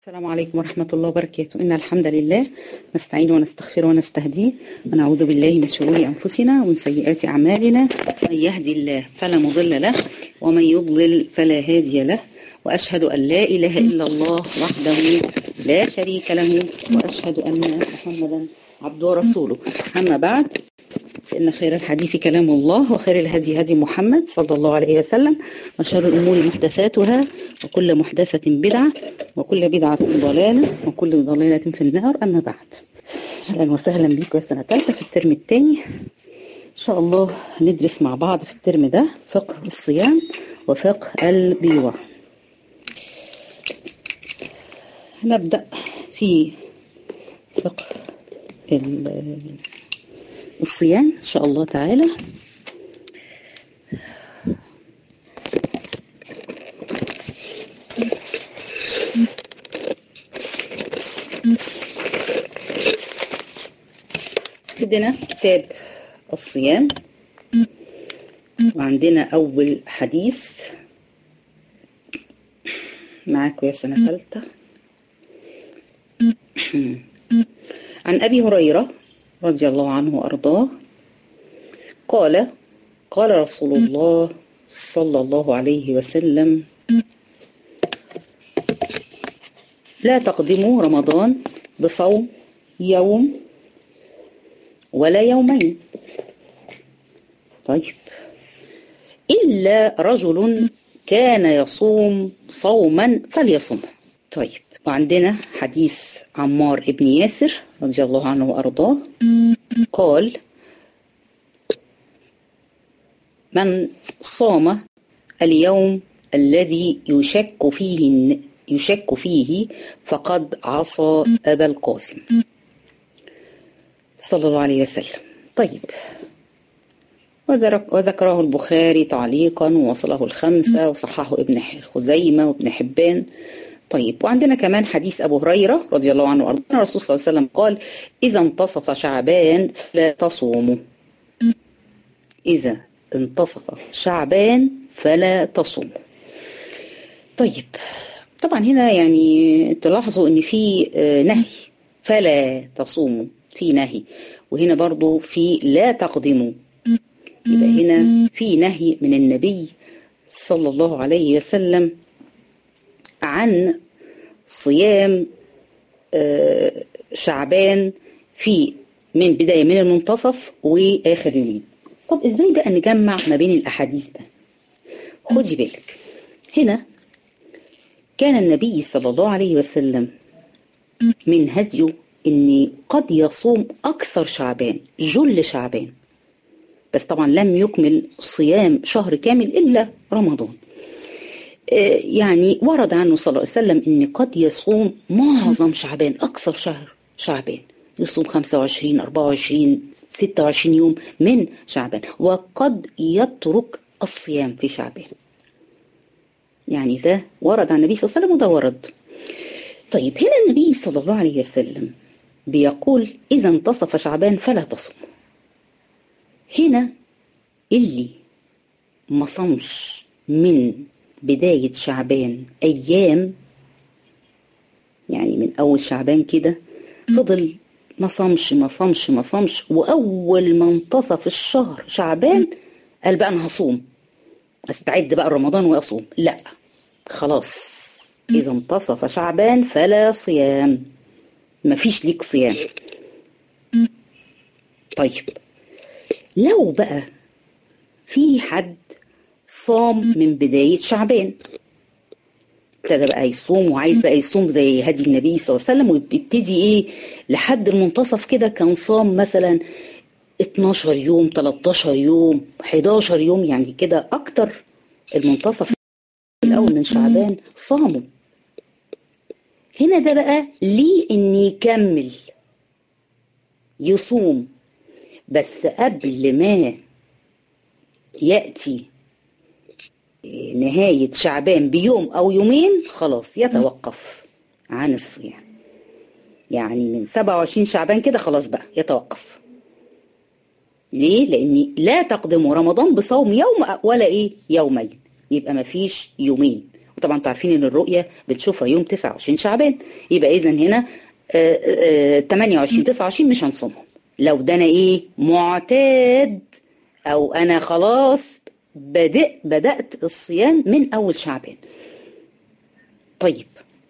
السلام عليكم ورحمة الله وبركاته إن الحمد لله نستعين ونستغفر ونستهديه ونعوذ بالله من شرور أنفسنا ومن سيئات أعمالنا من يهدي الله فلا مضل له ومن يضلل فلا هادي له وأشهد أن لا إله إلا الله وحده لا شريك له وأشهد أن محمدا عبده ورسوله أما بعد فإن خير الحديث كلام الله وخير الهدي هدي محمد صلى الله عليه وسلم وشر الأمور محدثاتها وكل محدثة بدعة وكل بدعة ضلالة وكل ضلالة في النار أما بعد أهلا وسهلا بكم يا سنة ثالثة في الترم الثاني إن شاء الله ندرس مع بعض في الترم ده فقه الصيام وفقه البيوع نبدأ في فقه الصيام إن شاء الله تعالى عندنا كتاب الصيام وعندنا أول حديث معاكم يا سنة ثالثة عن أبي هريرة رضي الله عنه وأرضاه قال قال رسول الله صلى الله عليه وسلم لا تقدموا رمضان بصوم يوم ولا يومين طيب إلا رجل كان يصوم صوما فليصمه طيب وعندنا حديث عمار ابن ياسر رضي الله عنه وأرضاه قال من صام اليوم الذي يشك فيه يشك فيه فقد عصى أبا القاسم صلى الله عليه وسلم طيب وذكره البخاري تعليقا ووصله الخمسة وصححه ابن خزيمة وابن حبان طيب وعندنا كمان حديث أبو هريرة رضي الله عنه وأرضاه الرسول صلى الله عليه وسلم قال إذا انتصف شعبان فلا تصوموا إذا انتصف شعبان فلا تصوموا طيب طبعا هنا يعني تلاحظوا ان في نهي فلا تصوموا في نهي وهنا برضو في لا تقدموا يبقى هنا في نهي من النبي صلى الله عليه وسلم عن صيام شعبان في من بداية من المنتصف وآخر يومين طب ازاي بقى نجمع ما بين الأحاديث ده خدي بالك هنا كان النبي صلى الله عليه وسلم من هديه ان قد يصوم اكثر شعبان جل شعبان بس طبعا لم يكمل صيام شهر كامل الا رمضان يعني ورد عنه صلى الله عليه وسلم ان قد يصوم معظم شعبان اكثر شهر شعبان يصوم 25 24 26 يوم من شعبان وقد يترك الصيام في شعبان يعني ده ورد عن النبي صلى الله عليه وسلم وده ورد طيب هنا النبي صلى الله عليه وسلم بيقول إذا انتصف شعبان فلا تصم هنا اللي ما صمش من بداية شعبان أيام يعني من أول شعبان كده فضل ما صمش ما صمش ما صمش وأول ما انتصف الشهر شعبان قال بقى أنا هصوم استعد بقى رمضان وأصوم لا خلاص إذا انتصف شعبان فلا صيام مفيش ليك صيام طيب لو بقى في حد صام من بداية شعبان ابتدى بقى يصوم وعايز بقى يصوم زي هدي النبي صلى الله عليه وسلم ويبتدي ايه لحد المنتصف كده كان صام مثلا 12 يوم 13 يوم 11 يوم يعني كده اكتر المنتصف الاول من شعبان صاموا هنا ده بقى ليه ان يكمل يصوم بس قبل ما ياتي نهاية شعبان بيوم أو يومين خلاص يتوقف عن الصيام يعني من 27 شعبان كده خلاص بقى يتوقف ليه؟ لأن لا تقدموا رمضان بصوم يوم ولا إيه؟ يومين يبقى مفيش يومين طبعا انتوا عارفين ان الرؤيه بتشوفها يوم 29 شعبان يبقى اذا هنا آه، آه، 28 29 مش هنصومهم لو ده انا ايه معتاد او انا خلاص بدأ بدأت الصيام من اول شعبان طيب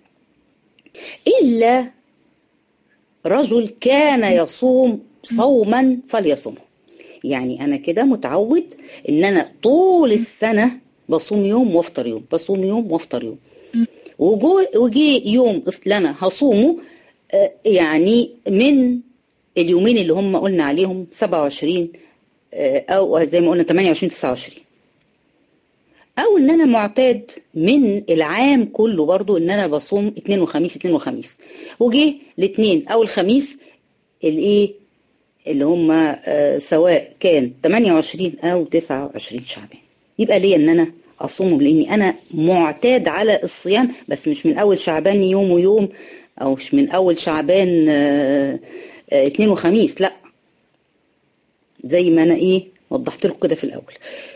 الا رجل كان يصوم صوما فليصومه يعني انا كده متعود ان انا طول السنه بصوم يوم وافطر يوم بصوم يوم وافطر يوم وجو وجي يوم اللي انا هصومه آه، يعني من اليومين اللي هم قلنا عليهم 27 آه، او زي ما قلنا 28 29 او ان انا معتاد من العام كله برضو ان انا بصوم اثنين وخميس اثنين وخميس وجه الاثنين او الخميس الايه اللي هم آه، سواء كان 28 او 29 شعبان يبقى ليا ان انا اصومهم لاني انا معتاد على الصيام بس مش من اول شعبان يوم ويوم او مش من اول شعبان آه، آه، اثنين وخميس لا زي ما انا ايه وضحت لكم كده في الاول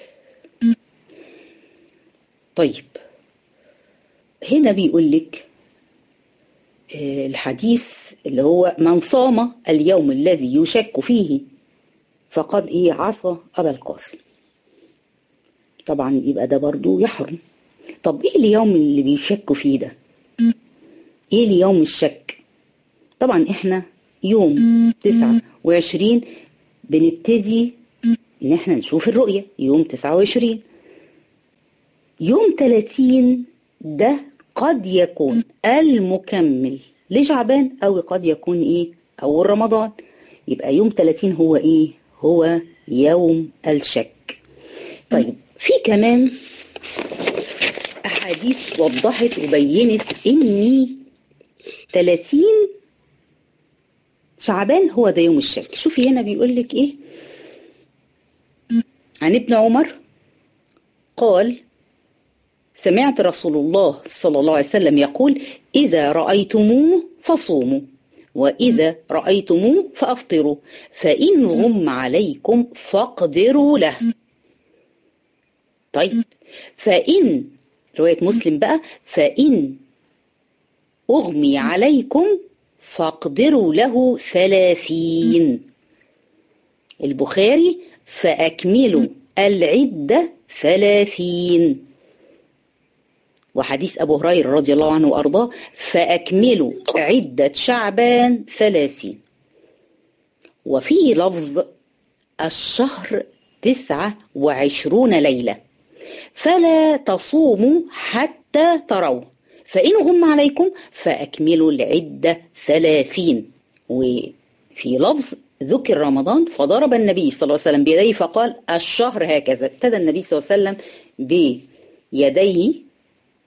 طيب هنا بيقول لك آه، الحديث اللي هو من صام اليوم الذي يشك فيه فقد ايه عصى ابا القاسم طبعا يبقى ده برضو يحرم طب ايه اليوم اللي بيشكوا فيه ده ايه اليوم الشك طبعا احنا يوم تسعة وعشرين بنبتدي ان احنا نشوف الرؤية يوم تسعة وعشرين يوم 30 ده قد يكون المكمل لشعبان او قد يكون ايه اول رمضان يبقى يوم 30 هو ايه هو يوم الشك طيب في كمان احاديث وضحت وبينت ان 30 شعبان هو ده يوم الشك شوفي هنا بيقول لك ايه عن ابن عمر قال سمعت رسول الله صلى الله عليه وسلم يقول إذا رأيتموه فصوموا وإذا رأيتموه فأفطروا فإن غم عليكم فاقدروا له طيب فإن رواية مسلم بقى فإن أغمي عليكم فاقدروا له ثلاثين البخاري فأكملوا العدة ثلاثين وحديث أبو هريرة رضي الله عنه وأرضاه فأكملوا عدة شعبان ثلاثين وفي لفظ الشهر تسعة وعشرون ليلة فلا تصوموا حتى تروا فإن غم عليكم فأكملوا العدة ثلاثين وفي لفظ ذكر رمضان فضرب النبي صلى الله عليه وسلم بيديه فقال الشهر هكذا ابتدى النبي صلى الله عليه وسلم بيديه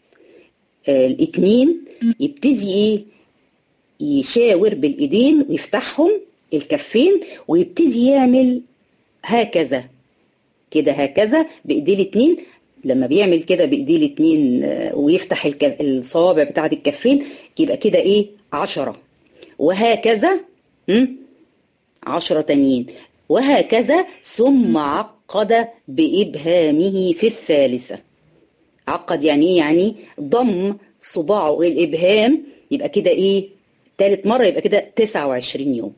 آه الاثنين يبتدي ايه يشاور بالايدين ويفتحهم الكفين ويبتدي يعمل هكذا كده هكذا بايديه الاثنين لما بيعمل كده بايديه الاثنين ويفتح الكف... الصوابع بتاعه الكفين يبقى كده ايه عشرة وهكذا هم؟ عشرة تانيين وهكذا ثم عقد بإبهامه في الثالثة عقد يعني ايه يعني ضم صباعه الإبهام يبقى كده ايه تالت مرة يبقى كده 29 يوم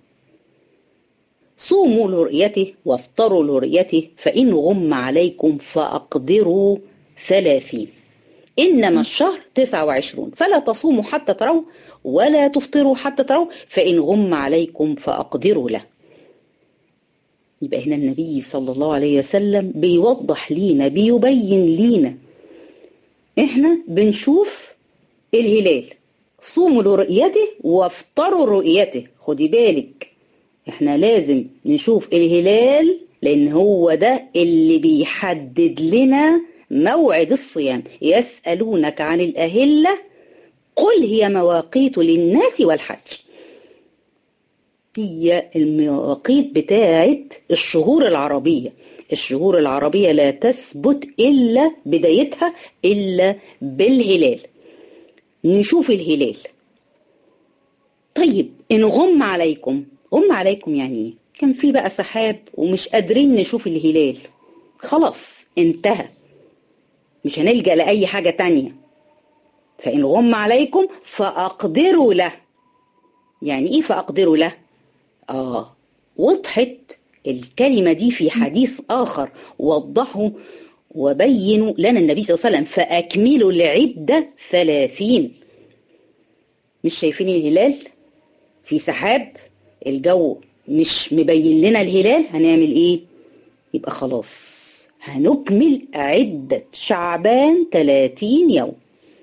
صوموا لرؤيته وافطروا لرؤيته فإن غم عليكم فأقدروا ثلاثين إنما الشهر تسعة وعشرون فلا تصوموا حتى تروا ولا تفطروا حتى تروا فإن غم عليكم فأقدروا له يبقى هنا النبي صلى الله عليه وسلم بيوضح لينا بيبين لينا احنا بنشوف الهلال صوموا لرؤيته وافطروا رؤيته خدي بالك احنا لازم نشوف الهلال لان هو ده اللي بيحدد لنا موعد الصيام يسألونك عن الأهلة قل هي مواقيت للناس والحج هي المواقيت بتاعت الشهور العربية الشهور العربية لا تثبت إلا بدايتها إلا بالهلال نشوف الهلال طيب إن غم عليكم غم عليكم يعني ايه كان في بقى سحاب ومش قادرين نشوف الهلال خلاص انتهى مش هنلجأ لأي حاجة تانية فإن غم عليكم فأقدروا له يعني إيه فأقدروا له آه وضحت الكلمة دي في حديث آخر وضحوا وبينوا لنا النبي صلى الله عليه وسلم فأكملوا العدة ثلاثين مش شايفين الهلال في سحاب الجو مش مبين لنا الهلال هنعمل ايه يبقى خلاص هنكمل عدة شعبان 30 يوم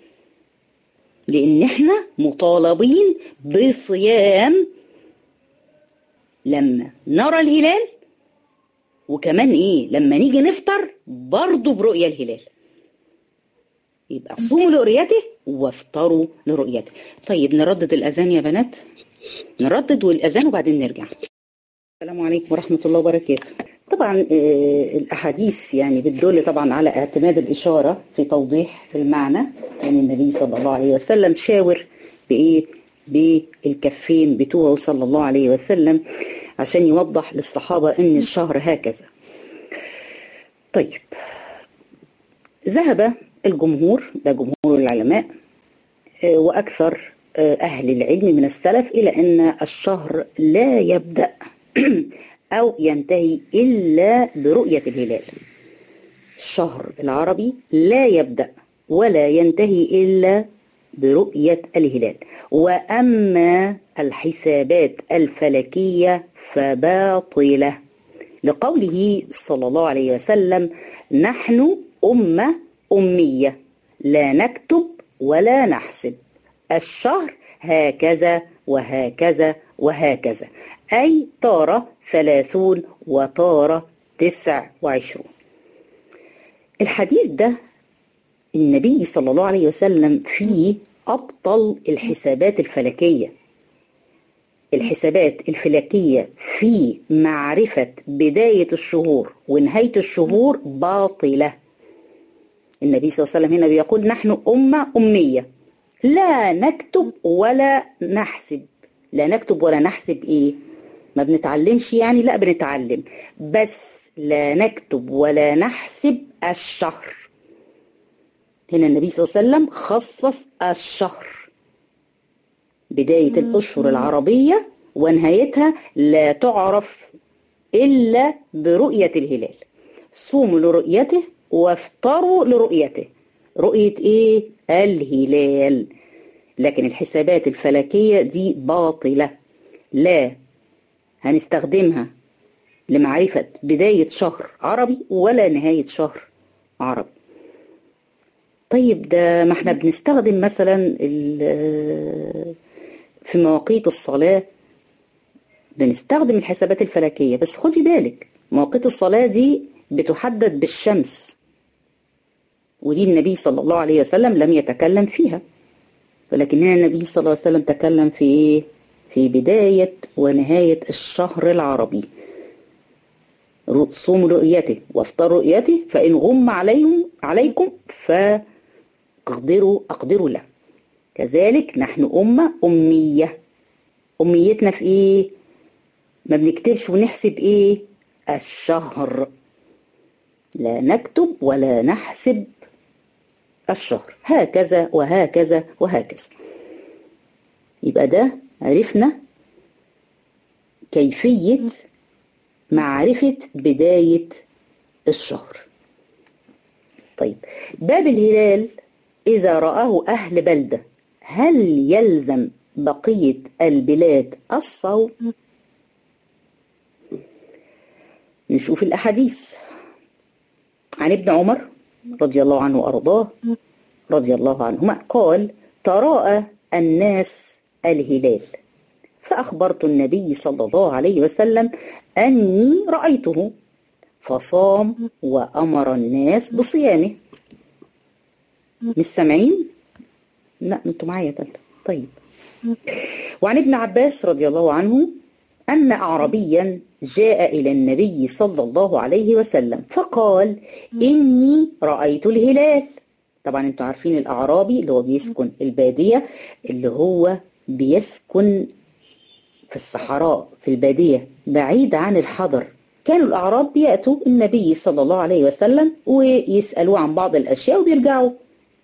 لان احنا مطالبين بصيام لما نرى الهلال وكمان ايه لما نيجي نفطر برضه برؤية الهلال يبقى صوموا لرؤيته وافطروا لرؤيته طيب نردد الاذان يا بنات نردد والاذان وبعدين نرجع السلام عليكم ورحمة الله وبركاته طبعا الأحاديث يعني بتدل طبعا على اعتماد الإشارة في توضيح المعنى يعني النبي صلى الله عليه وسلم شاور بإيه بالكفين بتوعه صلى الله عليه وسلم عشان يوضح للصحابة إن الشهر هكذا طيب ذهب الجمهور ده جمهور العلماء وأكثر أهل العلم من السلف إلى أن الشهر لا يبدأ أو ينتهي إلا برؤية الهلال الشهر العربي لا يبدأ ولا ينتهي إلا برؤية الهلال وأما الحسابات الفلكية فباطلة لقوله صلى الله عليه وسلم نحن أمة أمية لا نكتب ولا نحسب الشهر هكذا وهكذا وهكذا أي طارة ثلاثون وطارة تسع وعشرون الحديث ده النبي صلى الله عليه وسلم فيه أبطل الحسابات الفلكية الحسابات الفلكية في معرفة بداية الشهور ونهاية الشهور باطلة النبي صلى الله عليه وسلم هنا بيقول نحن أمة أمية لا نكتب ولا نحسب لا نكتب ولا نحسب ايه ما بنتعلمش يعني لا بنتعلم بس لا نكتب ولا نحسب الشهر هنا النبي صلى الله عليه وسلم خصص الشهر بداية الأشهر العربية ونهايتها لا تعرف إلا برؤية الهلال صوموا لرؤيته وافطروا لرؤيته رؤية إيه؟ الهلال لكن الحسابات الفلكية دي باطلة لا هنستخدمها لمعرفة بداية شهر عربي ولا نهاية شهر عربي طيب ده ما احنا بنستخدم مثلا في مواقيت الصلاة بنستخدم الحسابات الفلكية بس خدي بالك مواقيت الصلاة دي بتحدد بالشمس ودي النبي صلى الله عليه وسلم لم يتكلم فيها ولكن هنا النبي صلى الله عليه وسلم تكلم في ايه في بداية ونهاية الشهر العربي صوموا رؤيته وافطروا رؤيته فإن غم عليهم عليكم فاقدروا أقدروا له كذلك نحن أمة أمية أميتنا في إيه ما بنكتبش ونحسب إيه الشهر لا نكتب ولا نحسب الشهر هكذا وهكذا وهكذا يبقى ده عرفنا كيفية معرفة بداية الشهر طيب باب الهلال إذا رآه أهل بلدة هل يلزم بقية البلاد الصوم نشوف الأحاديث عن ابن عمر رضي الله عنه وأرضاه رضي الله عنهما قال تراءى الناس الهلال فأخبرت النبي صلى الله عليه وسلم أني رأيته فصام وأمر الناس بصيامه مش سامعين؟ لا انتوا معايا تالتة طيب وعن ابن عباس رضي الله عنه أن أعربيا جاء إلى النبي صلى الله عليه وسلم فقال إني رأيت الهلال طبعا انتوا عارفين الأعرابي اللي هو بيسكن البادية اللي هو بيسكن في الصحراء في البادية بعيد عن الحضر كانوا الأعراب بيأتوا النبي صلى الله عليه وسلم ويسألوه عن بعض الأشياء وبيرجعوا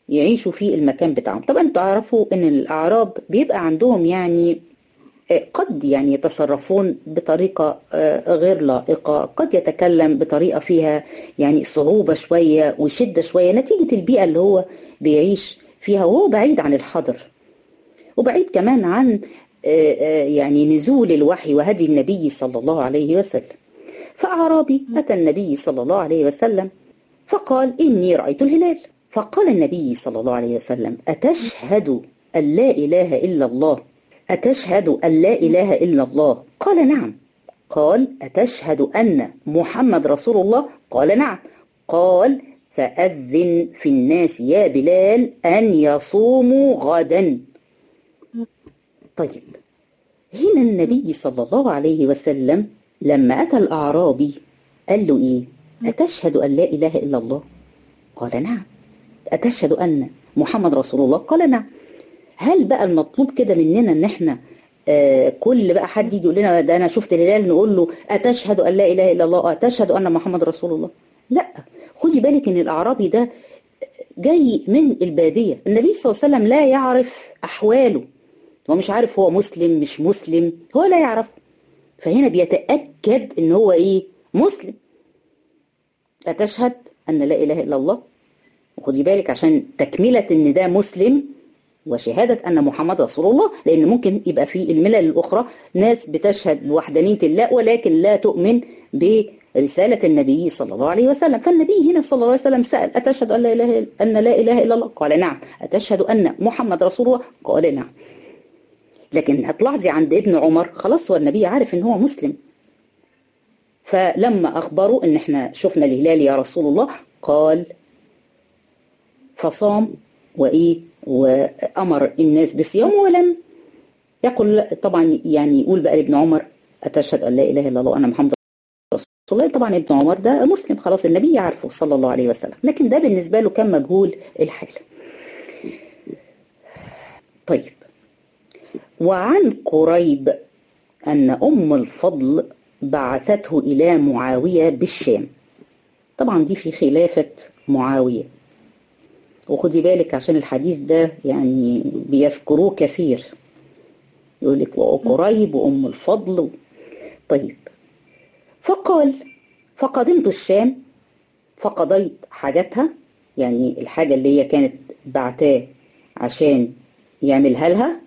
يعيشوا في المكان بتاعهم طبعا تعرفوا ان الاعراب بيبقى عندهم يعني قد يعني يتصرفون بطريقة غير لائقة قد يتكلم بطريقة فيها يعني صعوبة شوية وشدة شوية نتيجة البيئة اللي هو بيعيش فيها وهو بعيد عن الحضر وبعيد كمان عن يعني نزول الوحي وهدي النبي صلى الله عليه وسلم فأعرابي أتى النبي صلى الله عليه وسلم فقال إني رأيت الهلال فقال النبي صلى الله عليه وسلم أتشهد أن لا إله إلا الله أتشهد أن لا إله إلا الله قال نعم قال أتشهد أن محمد رسول الله قال نعم قال فأذن في الناس يا بلال أن يصوموا غدا طيب هنا النبي صلى الله عليه وسلم لما أتى الأعرابي قال له إيه أتشهد أن لا إله إلا الله قال نعم أتشهد أن محمد رسول الله قال نعم هل بقى المطلوب كده مننا ان احنا آه كل بقى حد يجي يقول لنا ده انا شفت الهلال نقول له اتشهد ان لا اله الا الله اتشهد ان محمد رسول الله لا خدي بالك ان الاعرابي ده جاي من الباديه النبي صلى الله عليه وسلم لا يعرف احواله هو مش عارف هو مسلم مش مسلم هو لا يعرف فهنا بيتاكد ان هو ايه مسلم اتشهد ان لا اله الا الله وخدي بالك عشان تكمله ان ده مسلم وشهادة أن محمد رسول الله لأن ممكن يبقى في الملل الأخرى ناس بتشهد بوحدانية الله ولكن لا تؤمن برسالة النبي صلى الله عليه وسلم فالنبي هنا صلى الله عليه وسلم سأل أتشهد أن لا إله, أن لا إله إلا الله قال نعم أتشهد أن محمد رسول الله قال نعم لكن هتلاحظي عند ابن عمر خلاص هو النبي عارف ان هو مسلم فلما أخبروا ان احنا شفنا الهلال يا رسول الله قال فصام وإيه وأمر الناس بصيامه ولم يقل طبعا يعني يقول بقى لابن عمر أتشهد أن لا إله إلا الله وأنا محمد رسول الله طبعا ابن عمر ده مسلم خلاص النبي يعرفه صلى الله عليه وسلم لكن ده بالنسبة له كان مجهول الحال طيب وعن قريب أن أم الفضل بعثته إلى معاوية بالشام طبعا دي في خلافة معاوية وخدي بالك عشان الحديث ده يعني بيذكروه كثير يقول لك وقريب وأم الفضل طيب فقال فقدمت الشام فقضيت حاجتها يعني الحاجة اللي هي كانت بعتاه عشان يعملها لها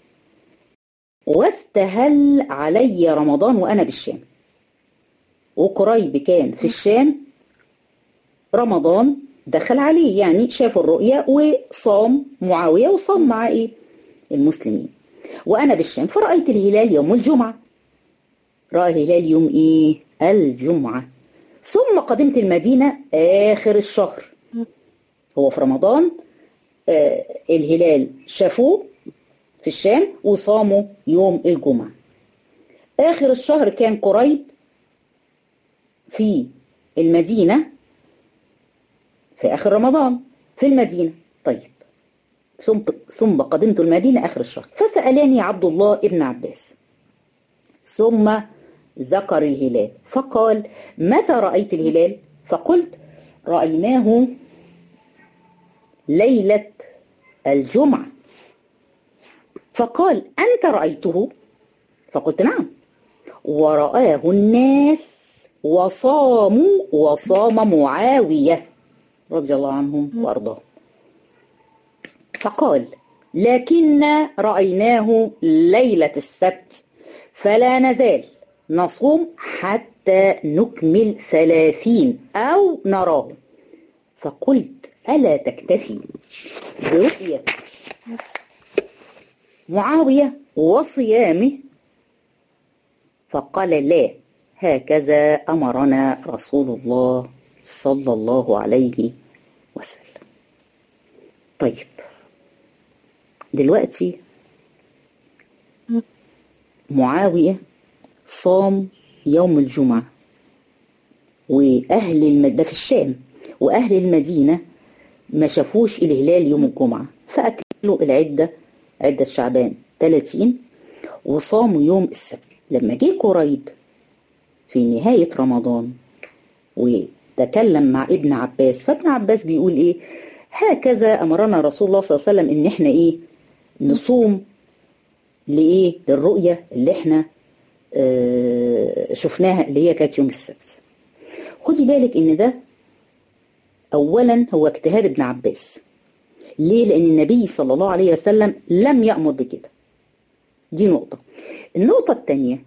واستهل علي رمضان وأنا بالشام وقريب كان في الشام رمضان دخل عليه يعني شاف الرؤيا وصام معاوية وصام مع إيه المسلمين وأنا بالشام فرأيت الهلال يوم الجمعة رأى الهلال يوم إيه الجمعة ثم قدمت المدينة آخر الشهر هو في رمضان آه الهلال شافوه في الشام وصاموا يوم الجمعة آخر الشهر كان قريب في المدينة في آخر رمضان في المدينة طيب ثم ثم قدمت المدينة آخر الشهر فسألني عبد الله ابن عباس ثم ذكر الهلال فقال متى رأيت الهلال فقلت رأيناه ليلة الجمعة فقال أنت رأيته فقلت نعم ورآه الناس وصاموا وصام معاوية رضي الله عنهم وأرضاهم فقال لكن رأيناه ليلة السبت فلا نزال نصوم حتى نكمل ثلاثين أو نراه فقلت ألا تكتفي برؤية معاوية وصيامه فقال لا هكذا أمرنا رسول الله صلى الله عليه وسلم طيب دلوقتي معاوية صام يوم الجمعة وأهل المد... ده في الشام وأهل المدينة ما شافوش الهلال يوم الجمعة فأكلوا العدة عدة شعبان 30 وصاموا يوم السبت لما جه قريب في نهاية رمضان وتكلم مع ابن عباس فابن عباس بيقول ايه هكذا امرنا رسول الله صلى الله عليه وسلم ان احنا ايه نصوم لايه للرؤيه اللي احنا اه شفناها اللي هي كانت يوم السبت خدي بالك ان ده اولا هو اجتهاد ابن عباس ليه لان النبي صلى الله عليه وسلم لم يامر بكده دي نقطه النقطه الثانيه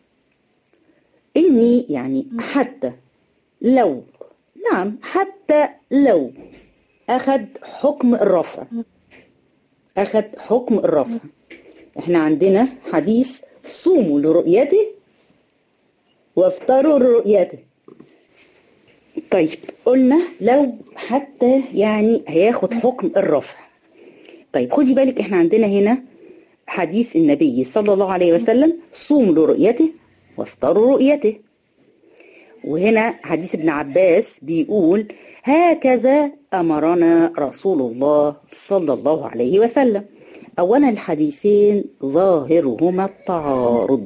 اني يعني حتى لو نعم حتى لو اخذ حكم الرفع اخذ حكم الرفع احنا عندنا حديث صوموا لرؤيته وافطروا لرؤيته طيب قلنا لو حتى يعني هياخد حكم الرفع طيب خدي بالك احنا عندنا هنا حديث النبي صلى الله عليه وسلم صوموا لرؤيته وافطروا رؤيته وهنا حديث ابن عباس بيقول هكذا أمرنا رسول الله صلى الله عليه وسلم أولا الحديثين ظاهرهما التعارض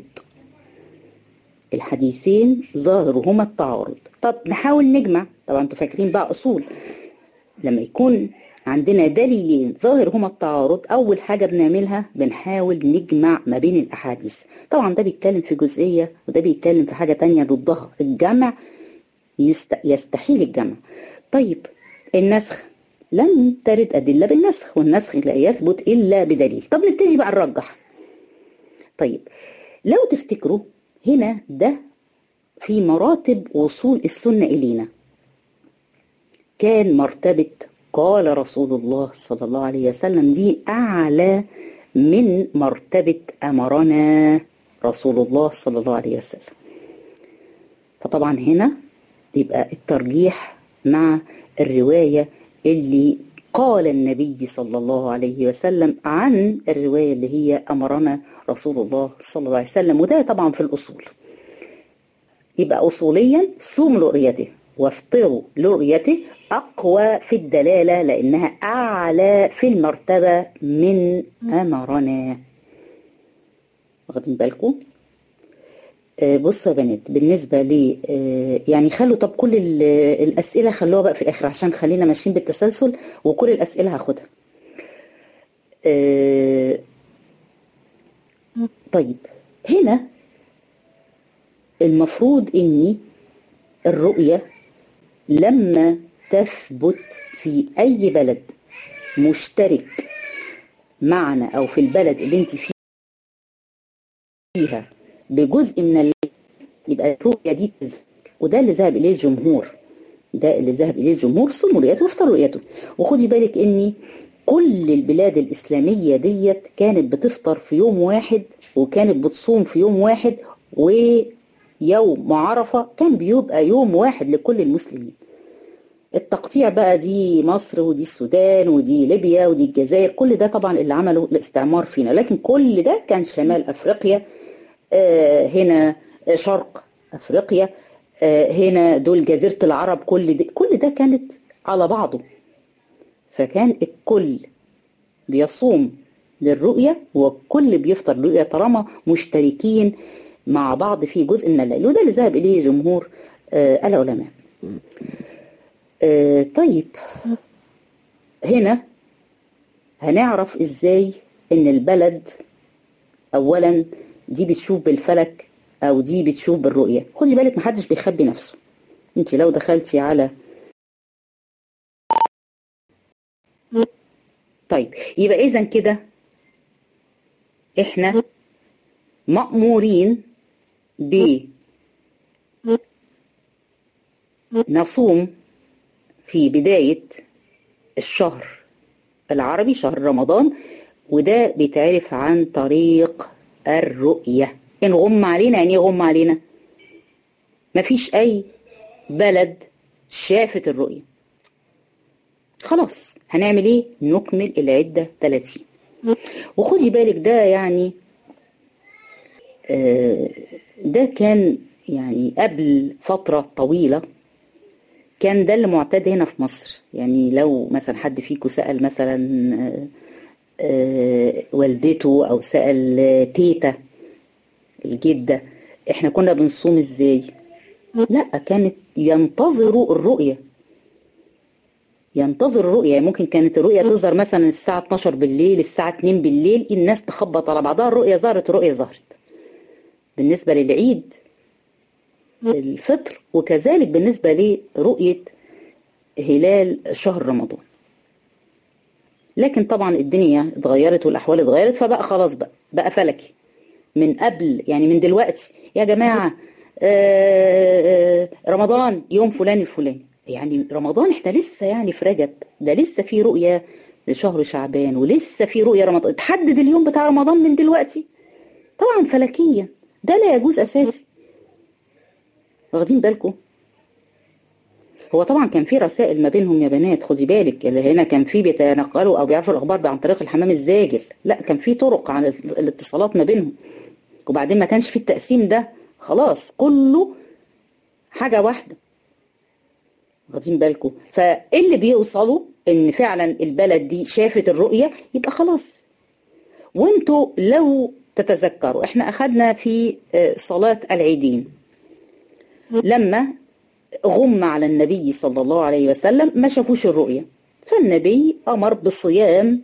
الحديثين ظاهرهما التعارض طب نحاول نجمع طبعا انتوا فاكرين بقى أصول لما يكون عندنا دليلين ظاهرهما التعارض أول حاجة بنعملها بنحاول نجمع ما بين الأحاديث طبعا ده بيتكلم في جزئية وده بيتكلم في حاجة تانية ضدها الجمع يست... يستحيل الجمع طيب النسخ لم ترد أدلة بالنسخ والنسخ لا يثبت إلا بدليل طب نبتدي بقى نرجح طيب لو تفتكروا هنا ده في مراتب وصول السنة إلينا كان مرتبة قال رسول الله صلى الله عليه وسلم دي أعلى من مرتبة أمرنا رسول الله صلى الله عليه وسلم فطبعا هنا يبقى الترجيح مع الرواية اللي قال النبي صلى الله عليه وسلم عن الرواية اللي هي أمرنا رسول الله صلى الله عليه وسلم وده طبعا في الأصول يبقى أصوليا صوم لرؤيته وافطروا لرؤيته أقوى في الدلالة لأنها أعلى في المرتبة من أمرنا واخدين بالكم بصوا يا بنات بالنسبة لي يعني خلوا طب كل الأسئلة خلوها بقى في الآخر عشان خلينا ماشيين بالتسلسل وكل الأسئلة هاخدها طيب هنا المفروض إني الرؤية لما تثبت في أي بلد مشترك معنا أو في البلد اللي أنت فيها بجزء من ال... يبقى الرؤية دي وده اللي ذهب إليه الجمهور ده اللي ذهب إليه الجمهور صوم رؤيته وافطر رؤيته وخدي بالك إني كل البلاد الإسلامية ديت كانت بتفطر في يوم واحد وكانت بتصوم في يوم واحد ويوم عرفة كان بيبقى يوم واحد لكل المسلمين التقطيع بقى دي مصر ودي السودان ودي ليبيا ودي الجزائر كل ده طبعا اللي عمله الاستعمار فينا لكن كل ده كان شمال أفريقيا آه هنا شرق أفريقيا آه هنا دول جزيرة العرب كل ده كل ده كانت على بعضه فكان الكل بيصوم للرؤية والكل بيفطر للرؤية طالما مشتركين مع بعض في جزء من الليل وده اللي ذهب إليه جمهور آه العلماء آه طيب هنا هنعرف ازاي ان البلد اولا دي بتشوف بالفلك او دي بتشوف بالرؤية خدي بالك محدش بيخبي نفسه انت لو دخلتي على طيب يبقى اذا كده احنا مأمورين ب نصوم في بداية الشهر العربي شهر رمضان وده بيتعرف عن طريق الرؤية إن غم علينا يعني غم علينا مفيش أي بلد شافت الرؤية خلاص هنعمل ايه نكمل العدة 30 وخدي بالك ده يعني ده كان يعني قبل فترة طويلة كان ده اللي معتاد هنا في مصر يعني لو مثلا حد فيكم سأل مثلا والدته أو سأل تيتا الجدة احنا كنا بنصوم ازاي لا كانت ينتظروا الرؤية ينتظر الرؤية يعني ممكن كانت الرؤية تظهر مثلا الساعة 12 بالليل الساعة 2 بالليل الناس تخبط على بعضها الرؤية ظهرت الرؤية ظهرت بالنسبة للعيد الفطر وكذلك بالنسبة لرؤية هلال شهر رمضان لكن طبعا الدنيا اتغيرت والأحوال اتغيرت فبقى خلاص بقى بقى فلكي من قبل يعني من دلوقتي يا جماعة آه رمضان يوم فلان الفلاني يعني رمضان احنا لسه يعني في رجب ده لسه في رؤية لشهر شعبان ولسه في رؤية رمضان تحدد اليوم بتاع رمضان من دلوقتي طبعا فلكيا ده لا يجوز أساسي واخدين بالكم هو طبعا كان في رسائل ما بينهم يا بنات خدي بالك اللي هنا كان في بيتنقلوا او بيعرفوا الاخبار عن طريق الحمام الزاجل لا كان في طرق عن الاتصالات ما بينهم وبعدين ما كانش في التقسيم ده خلاص كله حاجة واحدة واخدين بالكم فاللي بيوصلوا ان فعلا البلد دي شافت الرؤية يبقى خلاص وانتوا لو تتذكروا احنا اخدنا في صلاة العيدين لما غم على النبي صلى الله عليه وسلم ما شافوش الرؤية فالنبي أمر بصيام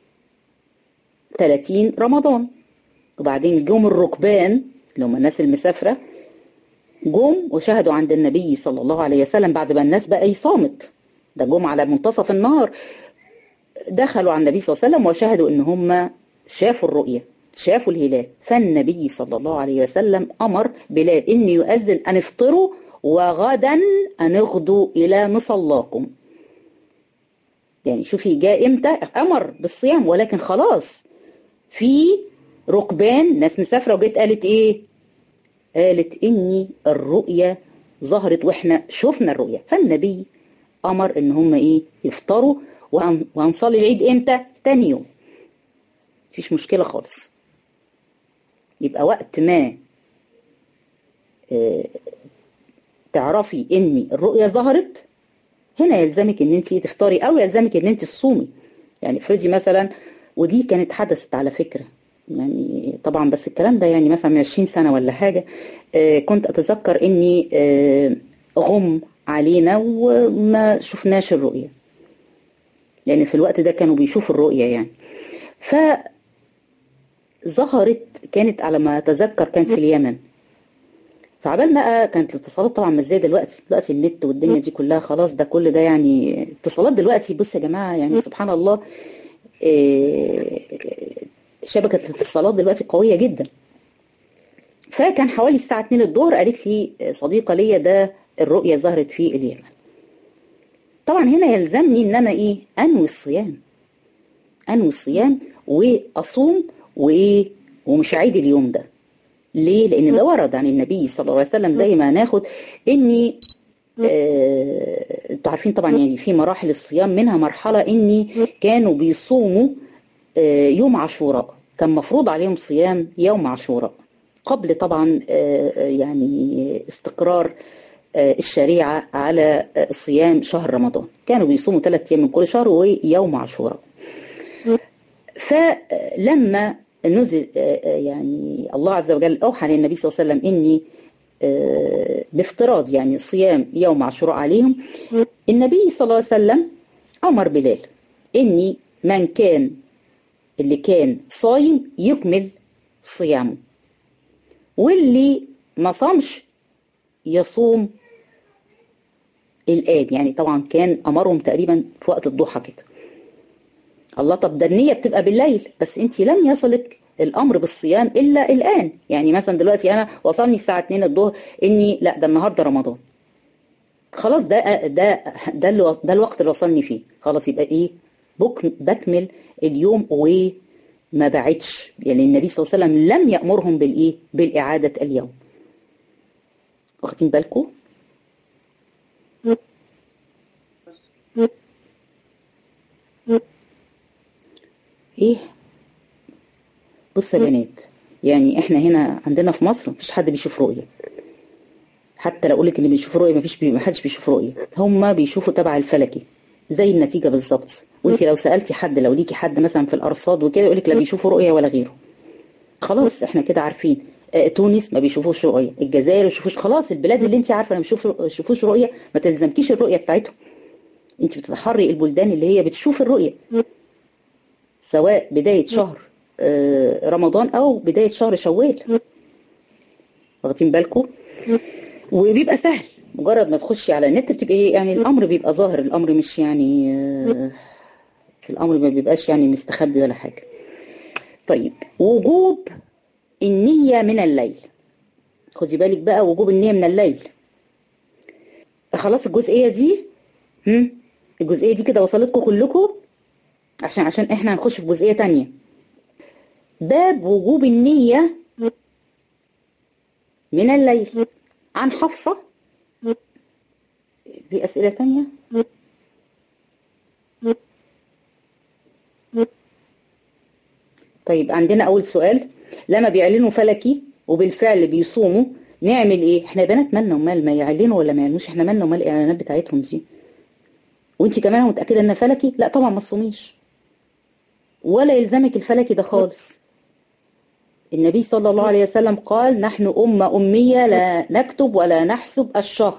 30 رمضان وبعدين جم الركبان اللي هم الناس المسافرة جم وشهدوا عند النبي صلى الله عليه وسلم بعد ما الناس بقى صامت ده جم على منتصف النهار دخلوا على النبي صلى الله عليه وسلم وشهدوا ان هم شافوا الرؤية شافوا الهلال فالنبي صلى الله عليه وسلم أمر بلال إن يؤذن أن افطروا وغدا أن اغدوا إلى مصلاكم يعني شوفي جاء امتى أمر بالصيام ولكن خلاص في ركبان ناس مسافرة وجيت قالت ايه قالت اني الرؤية ظهرت واحنا شفنا الرؤية فالنبي امر ان هم ايه يفطروا وهنصلي العيد امتى تاني يوم مفيش مشكلة خالص يبقى وقت ما اه تعرفي ان الرؤية ظهرت هنا يلزمك ان انت تفطري او يلزمك ان انت تصومي يعني افرضي مثلا ودي كانت حدثت على فكرة يعني طبعا بس الكلام ده يعني مثلا من 20 سنة ولا حاجة آه كنت أتذكر إني آه غم علينا وما شفناش الرؤية يعني في الوقت ده كانوا بيشوفوا الرؤية يعني فظهرت كانت على ما أتذكر كانت في اليمن فعبال ما كانت الاتصالات طبعا مش زي دلوقتي دلوقتي النت والدنيا دي كلها خلاص ده كل ده يعني اتصالات دلوقتي بص يا جماعة يعني سبحان الله آه شبكة الاتصالات دلوقتي قوية جدا فكان حوالي الساعة 2 الظهر قالت لي صديقة ليا ده الرؤية ظهرت في اليمن طبعا هنا يلزمني ان انا ايه انوي الصيام انوي الصيام واصوم وايه ومش عيد اليوم ده ليه لان ده ورد عن النبي صلى الله عليه وسلم زي ما هناخد اني آه انتوا عارفين طبعا يعني في مراحل الصيام منها مرحلة اني كانوا بيصوموا يوم عاشوراء كان مفروض عليهم صيام يوم عاشوراء قبل طبعا يعني استقرار الشريعة على صيام شهر رمضان كانوا بيصوموا ثلاث أيام من كل شهر ويوم عاشوراء فلما نزل يعني الله عز وجل أوحى للنبي صلى الله عليه وسلم إني بافتراض يعني صيام يوم عاشوراء عليهم النبي صلى الله عليه وسلم أمر بلال إني من كان اللي كان صايم يكمل صيامه واللي ما صامش يصوم الآن يعني طبعا كان أمرهم تقريبا في وقت الضحى كده الله طب ده النية بتبقى بالليل بس انت لم يصلك الأمر بالصيام إلا الآن يعني مثلا دلوقتي أنا وصلني الساعة 2 الظهر إني لا ده النهاردة رمضان خلاص ده ده ده اللي ده الوقت اللي وصلني فيه خلاص يبقى ايه بكمل اليوم وما بعدش يعني النبي صلى الله عليه وسلم لم يأمرهم بالإيه بالإعادة اليوم واخدين بالكم ايه بص يا بنات يعني احنا هنا عندنا في مصر مفيش حد بيشوف رؤية حتى لو اقولك اللي بيشوف رؤية مفيش بي... محدش بيشوف رؤية هم بيشوفوا تبع الفلكي زي النتيجة بالظبط وانت لو سألتي حد لو ليكي حد مثلا في الأرصاد وكده يقولك لا بيشوفوا رؤية ولا غيره خلاص احنا كده عارفين اه تونس ما بيشوفوش رؤية الجزائر ما بيشوفوش خلاص البلاد اللي انت عارفة ما بيشوفوش رؤية ما تلزمكيش الرؤية بتاعتهم انت بتتحري البلدان اللي هي بتشوف الرؤية سواء بداية شهر آه، رمضان او بداية شهر شوال واخدين بالكم وبيبقى سهل مجرد ما تخشي على النت بتبقى إيه؟ يعني الامر بيبقى ظاهر الامر مش يعني آه، الامر ما بيبقاش يعني مستخبي ولا حاجة طيب وجوب النية من الليل خدي بالك بقى وجوب النية من الليل خلاص الجزئية دي هم؟ الجزئية دي كده وصلتكم كلكم عشان عشان احنا هنخش في جزئية تانية باب وجوب النية من الليل عن حفصة في أسئلة تانية طيب عندنا أول سؤال لما بيعلنوا فلكي وبالفعل بيصوموا نعمل ايه احنا يا بنات مالنا ومال ما يعلنوا ولا ما يعلنوش احنا مالنا ومال الاعلانات بتاعتهم دي وانت كمان متاكده ان فلكي لا طبعا ما تصوميش ولا يلزمك الفلكي ده خالص النبي صلى الله عليه وسلم قال نحن أمة أمية لا نكتب ولا نحسب الشهر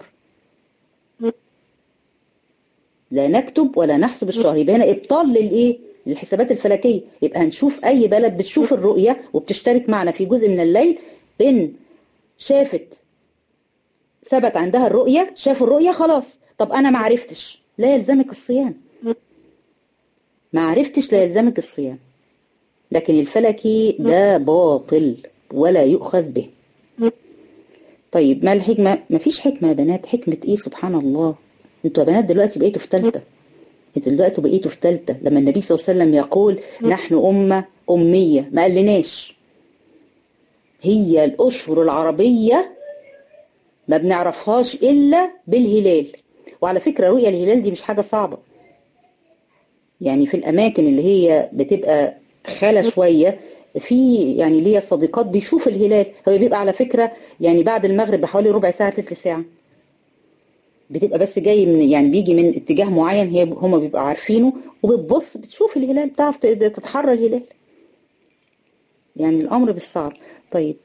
لا نكتب ولا نحسب الشهر يبقى هنا ابطال للايه للحسابات الفلكيه يبقى هنشوف اي بلد بتشوف الرؤيه وبتشترك معنا في جزء من الليل ان شافت ثبت عندها الرؤيه شافوا الرؤيه خلاص طب انا ما عرفتش لا يلزمك الصيام ما عرفتش لا يلزمك الصيام لكن الفلكي ده باطل ولا يؤخذ به طيب ما الحكمة ما فيش حكمة يا بنات حكمة ايه سبحان الله انتوا يا بنات دلوقتي بقيتوا في ثالثة انتوا دلوقتي بقيتوا في ثالثة لما النبي صلى الله عليه وسلم يقول نحن أمة أمية ما قالناش هي الأشهر العربية ما بنعرفهاش إلا بالهلال وعلى فكرة رؤية الهلال دي مش حاجة صعبة يعني في الأماكن اللي هي بتبقى خالة شوية في يعني ليا صديقات بيشوف الهلال هو بيبقى على فكرة يعني بعد المغرب بحوالي ربع ساعة ثلث ساعة بتبقى بس جاي من يعني بيجي من اتجاه معين هي هما بيبقوا عارفينه وبتبص بتشوف الهلال بتعرف تتحرى الهلال يعني الأمر بالصعب طيب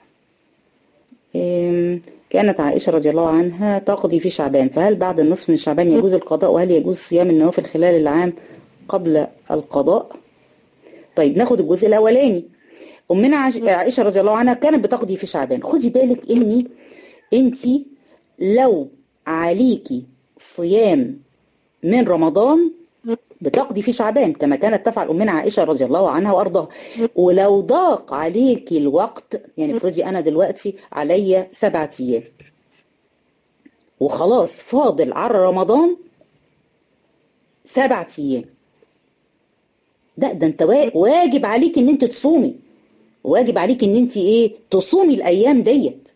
كانت عائشة رضي الله عنها تقضي في شعبان فهل بعد النصف من شعبان يجوز القضاء وهل يجوز صيام النوافل خلال العام قبل القضاء طيب ناخد الجزء الأولاني أمنا عائشة رضي الله عنها كانت بتقضي في شعبان خدي بالك إني أنت لو عليكي صيام من رمضان بتقضي في شعبان كما كانت تفعل أمنا عائشة رضي الله عنها وأرضاها ولو ضاق عليكي الوقت يعني افرضي أنا دلوقتي عليا سبعة أيام وخلاص فاضل على رمضان سبعة أيام ده ده انت واجب عليك ان انت تصومي واجب عليك ان انت ايه تصومي الايام ديت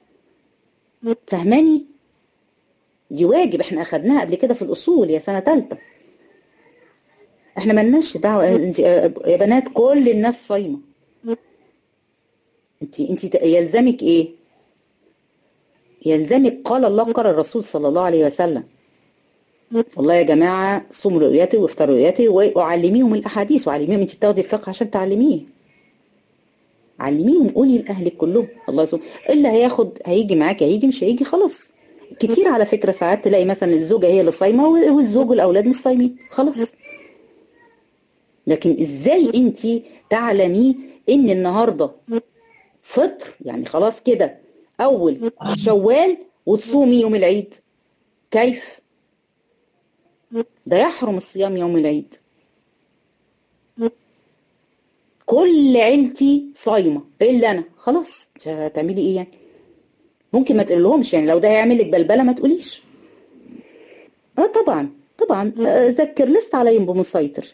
فهماني دي واجب احنا اخدناها قبل كده في الاصول يا سنه ثالثه احنا ملناش دعوه يا بنات كل الناس صايمه انت انت يلزمك ايه يلزمك قال الله قال الرسول صلى الله عليه وسلم والله يا جماعة صوموا رؤيتي وافطروا رؤيتي وعلميهم الأحاديث وعلميهم أنت بتاخدي الفقه عشان تعلميه علميهم قولي لأهلك كلهم الله يسوم اللي هياخد هيجي معاك هيجي مش هيجي خلاص كتير على فكرة ساعات تلاقي مثلا الزوجة هي اللي صايمة والزوج والأولاد مش صايمين خلاص لكن ازاي انت تعلمي ان النهاردة فطر يعني خلاص كده أول شوال وتصومي يوم العيد كيف؟ ده يحرم الصيام يوم العيد كل عيلتي صايمه الا انا خلاص هتعملي ايه يعني ممكن ما تقولهمش يعني لو ده هيعمل لك بلبله ما تقوليش اه طبعا طبعا ذكر لست عليهم بمسيطر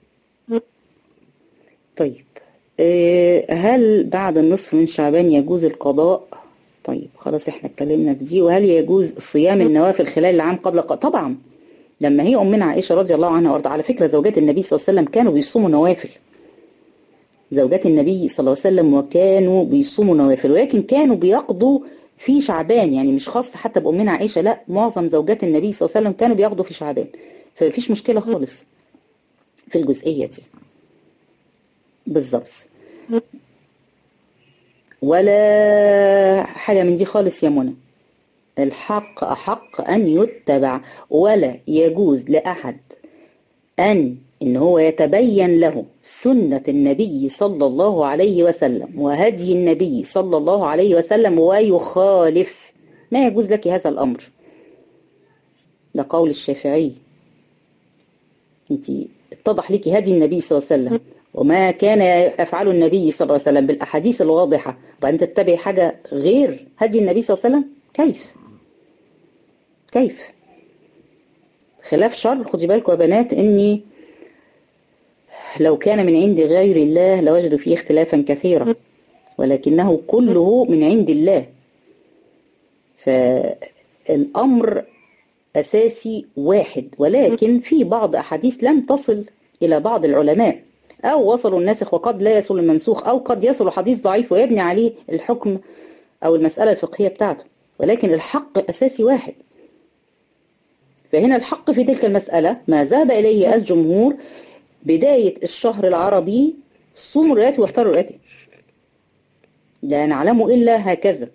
طيب هل بعد النصف من شعبان يجوز القضاء طيب خلاص احنا اتكلمنا في دي وهل يجوز صيام النوافل خلال العام قبل القضاء طبعا لما هي أمنا عائشة رضي الله عنها وارضى على فكرة زوجات النبي صلى الله عليه وسلم كانوا بيصوموا نوافل زوجات النبي صلى الله عليه وسلم وكانوا بيصوموا نوافل ولكن كانوا بيقضوا في شعبان يعني مش خاص حتى بأمنا عائشة لا معظم زوجات النبي صلى الله عليه وسلم كانوا بيقضوا في شعبان فمفيش مشكلة خالص في الجزئية دي بالظبط ولا حاجة من دي خالص يا منى الحق أحق أن يتبع ولا يجوز لأحد أن إن هو يتبين له سنة النبي صلى الله عليه وسلم وهدي النبي صلى الله عليه وسلم ويخالف ما يجوز لك هذا الأمر ده قول الشافعي انت اتضح لك هدي النبي صلى الله عليه وسلم وما كان يفعله النبي صلى الله عليه وسلم بالأحاديث الواضحة وأن تتبع حاجة غير هدي النبي صلى الله عليه وسلم كيف كيف خلاف شر خدي بالكم يا بنات اني لو كان من عند غير الله لوجدوا فيه اختلافا كثيرا ولكنه كله من عند الله فالأمر أساسي واحد ولكن في بعض أحاديث لم تصل إلى بعض العلماء أو وصلوا الناسخ وقد لا يصل المنسوخ أو قد يصل حديث ضعيف ويبني عليه الحكم أو المسألة الفقهية بتاعته ولكن الحق أساسي واحد فهنا الحق في تلك المسألة ما ذهب إليه الجمهور بداية الشهر العربي صوموا رؤيته واختاروا رؤيته لا نعلم إلا هكذا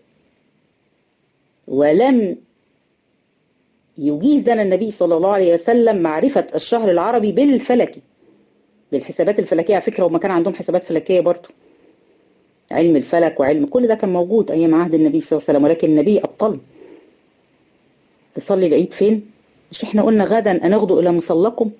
ولم يجيز لنا النبي صلى الله عليه وسلم معرفة الشهر العربي بالفلكي بالحسابات الفلكية على فكرة وما كان عندهم حسابات فلكية برضه علم الفلك وعلم كل ده كان موجود أيام عهد النبي صلى الله عليه وسلم ولكن النبي أبطل تصلي العيد فين؟ مش احنا قلنا غدا أنغدو إلى مصلاكم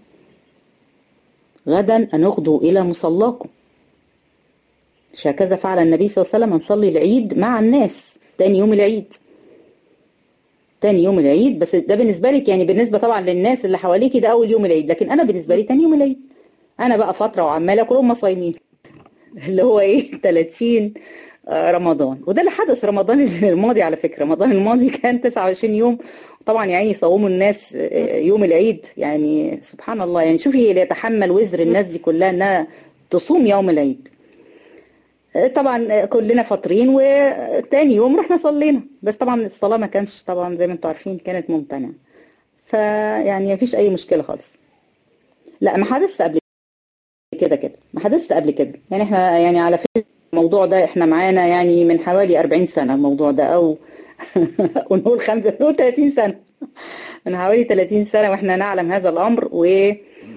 غدا أنغدو إلى مصلاكم مش هكذا فعل النبي صلى الله عليه وسلم نصلي العيد مع الناس تاني يوم العيد تاني يوم العيد بس ده بالنسبة لك يعني بالنسبة طبعا للناس اللي حواليكي ده أول يوم العيد لكن أنا بالنسبة لي تاني يوم العيد أنا بقى فترة وعمالة كلهم صايمين اللي هو إيه 30 رمضان وده اللي حدث رمضان الماضي على فكرة رمضان الماضي كان 29 يوم طبعا يعني صوموا الناس يوم العيد يعني سبحان الله يعني شوفي اللي يتحمل وزر الناس دي كلها انها تصوم يوم العيد طبعا كلنا فاطرين وتاني يوم رحنا صلينا بس طبعا الصلاة ما كانش طبعا زي ما انتم عارفين كانت ممتنعة فيعني مفيش اي مشكلة خالص لا ما حدث قبل كده كده ما حدث قبل كده يعني احنا يعني على فكرة الموضوع ده احنا معانا يعني من حوالي 40 سنة الموضوع ده او ونقول خمسة نقول 30 سنة من حوالي 30 سنة واحنا نعلم هذا الامر و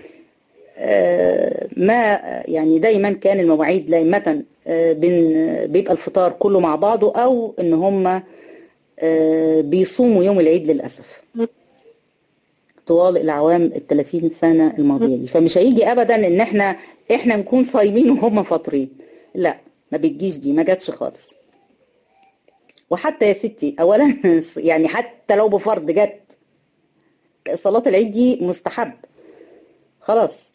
ما يعني دايما كان المواعيد دائمة بيبقى الفطار كله مع بعضه او ان هم بيصوموا يوم العيد للأسف طوال الاعوام ال 30 سنة الماضية دي فمش هيجي ابدا ان احنا احنا نكون صايمين وهم فاطرين لا ما بتجيش دي ما جاتش خالص وحتى يا ستي اولا يعني حتى لو بفرض جت صلاة العيد دي مستحب خلاص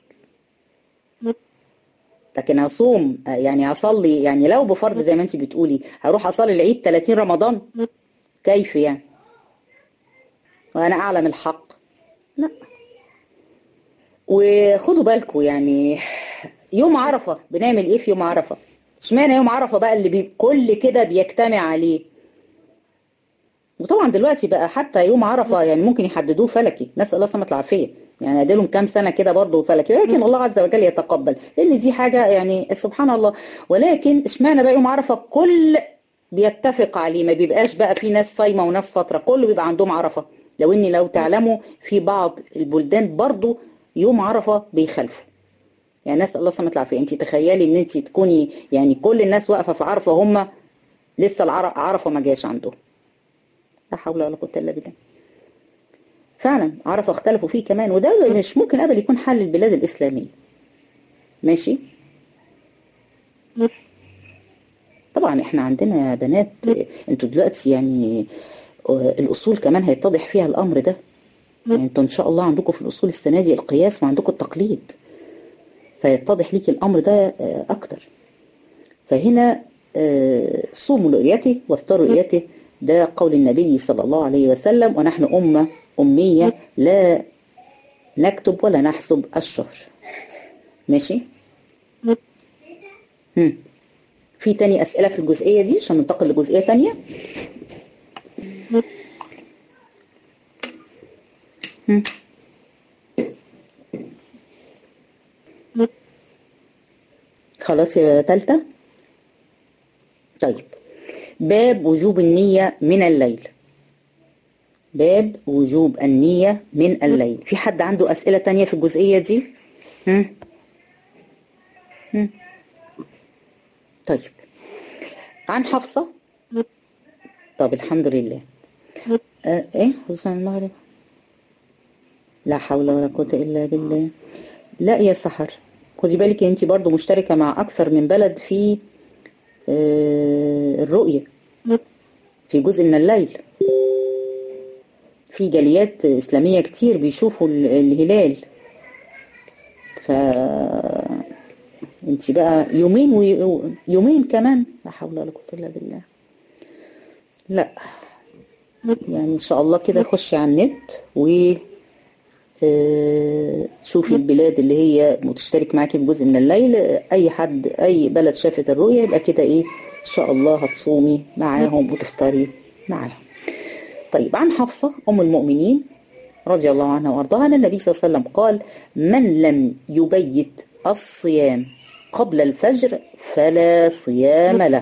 لكن هصوم يعني هصلي يعني لو بفرض زي ما انت بتقولي هروح اصلي العيد 30 رمضان كيف يعني وانا اعلم الحق لا وخدوا بالكم يعني يوم عرفة بنعمل ايه في يوم عرفة اشمعنى يوم عرفة بقى اللي بي كل كده بيجتمع عليه وطبعا دلوقتي بقى حتى يوم عرفة يعني ممكن يحددوه فلكي نسأل الله سمة العافية يعني اديلهم كام سنة كده برضه فلكي لكن الله عز وجل يتقبل لان دي حاجة يعني سبحان الله ولكن اشمعنى بقى يوم عرفة كل بيتفق عليه ما بيبقاش بقى في ناس صايمة وناس فترة كله بيبقى عندهم عرفة لو اني لو تعلموا في بعض البلدان برضه يوم عرفة بيخالفوا يعني نسأل الله سمة العافية انت تخيلي ان انت تكوني يعني كل الناس واقفة في عرفة وهم لسه العرفة ما جاش عندهم لا حول ولا قوة الا بالله فعلا عرفة اختلفوا فيه كمان وده مش ممكن ابدا يكون حل البلاد الاسلامية ماشي طبعا احنا عندنا بنات انتوا دلوقتي يعني الاصول كمان هيتضح فيها الامر ده يعني انتوا ان شاء الله عندكم في الاصول السنه دي القياس وعندكم التقليد فيتضح ليك الامر ده اكتر فهنا صوموا لرؤيته وافطروا رؤيته ده قول النبي صلى الله عليه وسلم ونحن أمة أمية لا نكتب ولا نحسب الشهر ماشي هم. في تاني أسئلة في الجزئية دي عشان ننتقل لجزئية تانية هم. خلاص يا تالتة طيب باب وجوب النية من الليل باب وجوب النية من الليل في حد عنده أسئلة تانية في الجزئية دي هم؟ هم؟ طيب عن حفصة طب الحمد لله آه ايه خصوصا المغرب لا حول ولا قوة إلا بالله لا يا سحر خدي بالك انت برضو مشتركة مع أكثر من بلد في آه الرؤية في جزء من الليل في جاليات إسلامية كتير بيشوفوا الهلال ف انت بقى يومين ويومين كمان لا حول ولا قوة إلا بالله لا يعني ان شاء الله كده خشي على النت و شوفي البلاد اللي هي متشترك معاكي في جزء من الليل اي حد اي بلد شافت الرؤية يبقى كده ايه ان شاء الله هتصومي معاهم وتفطري معاهم طيب عن حفصة ام المؤمنين رضي الله عنها وارضاها ان النبي صلى الله عليه وسلم قال من لم يبيت الصيام قبل الفجر فلا صيام له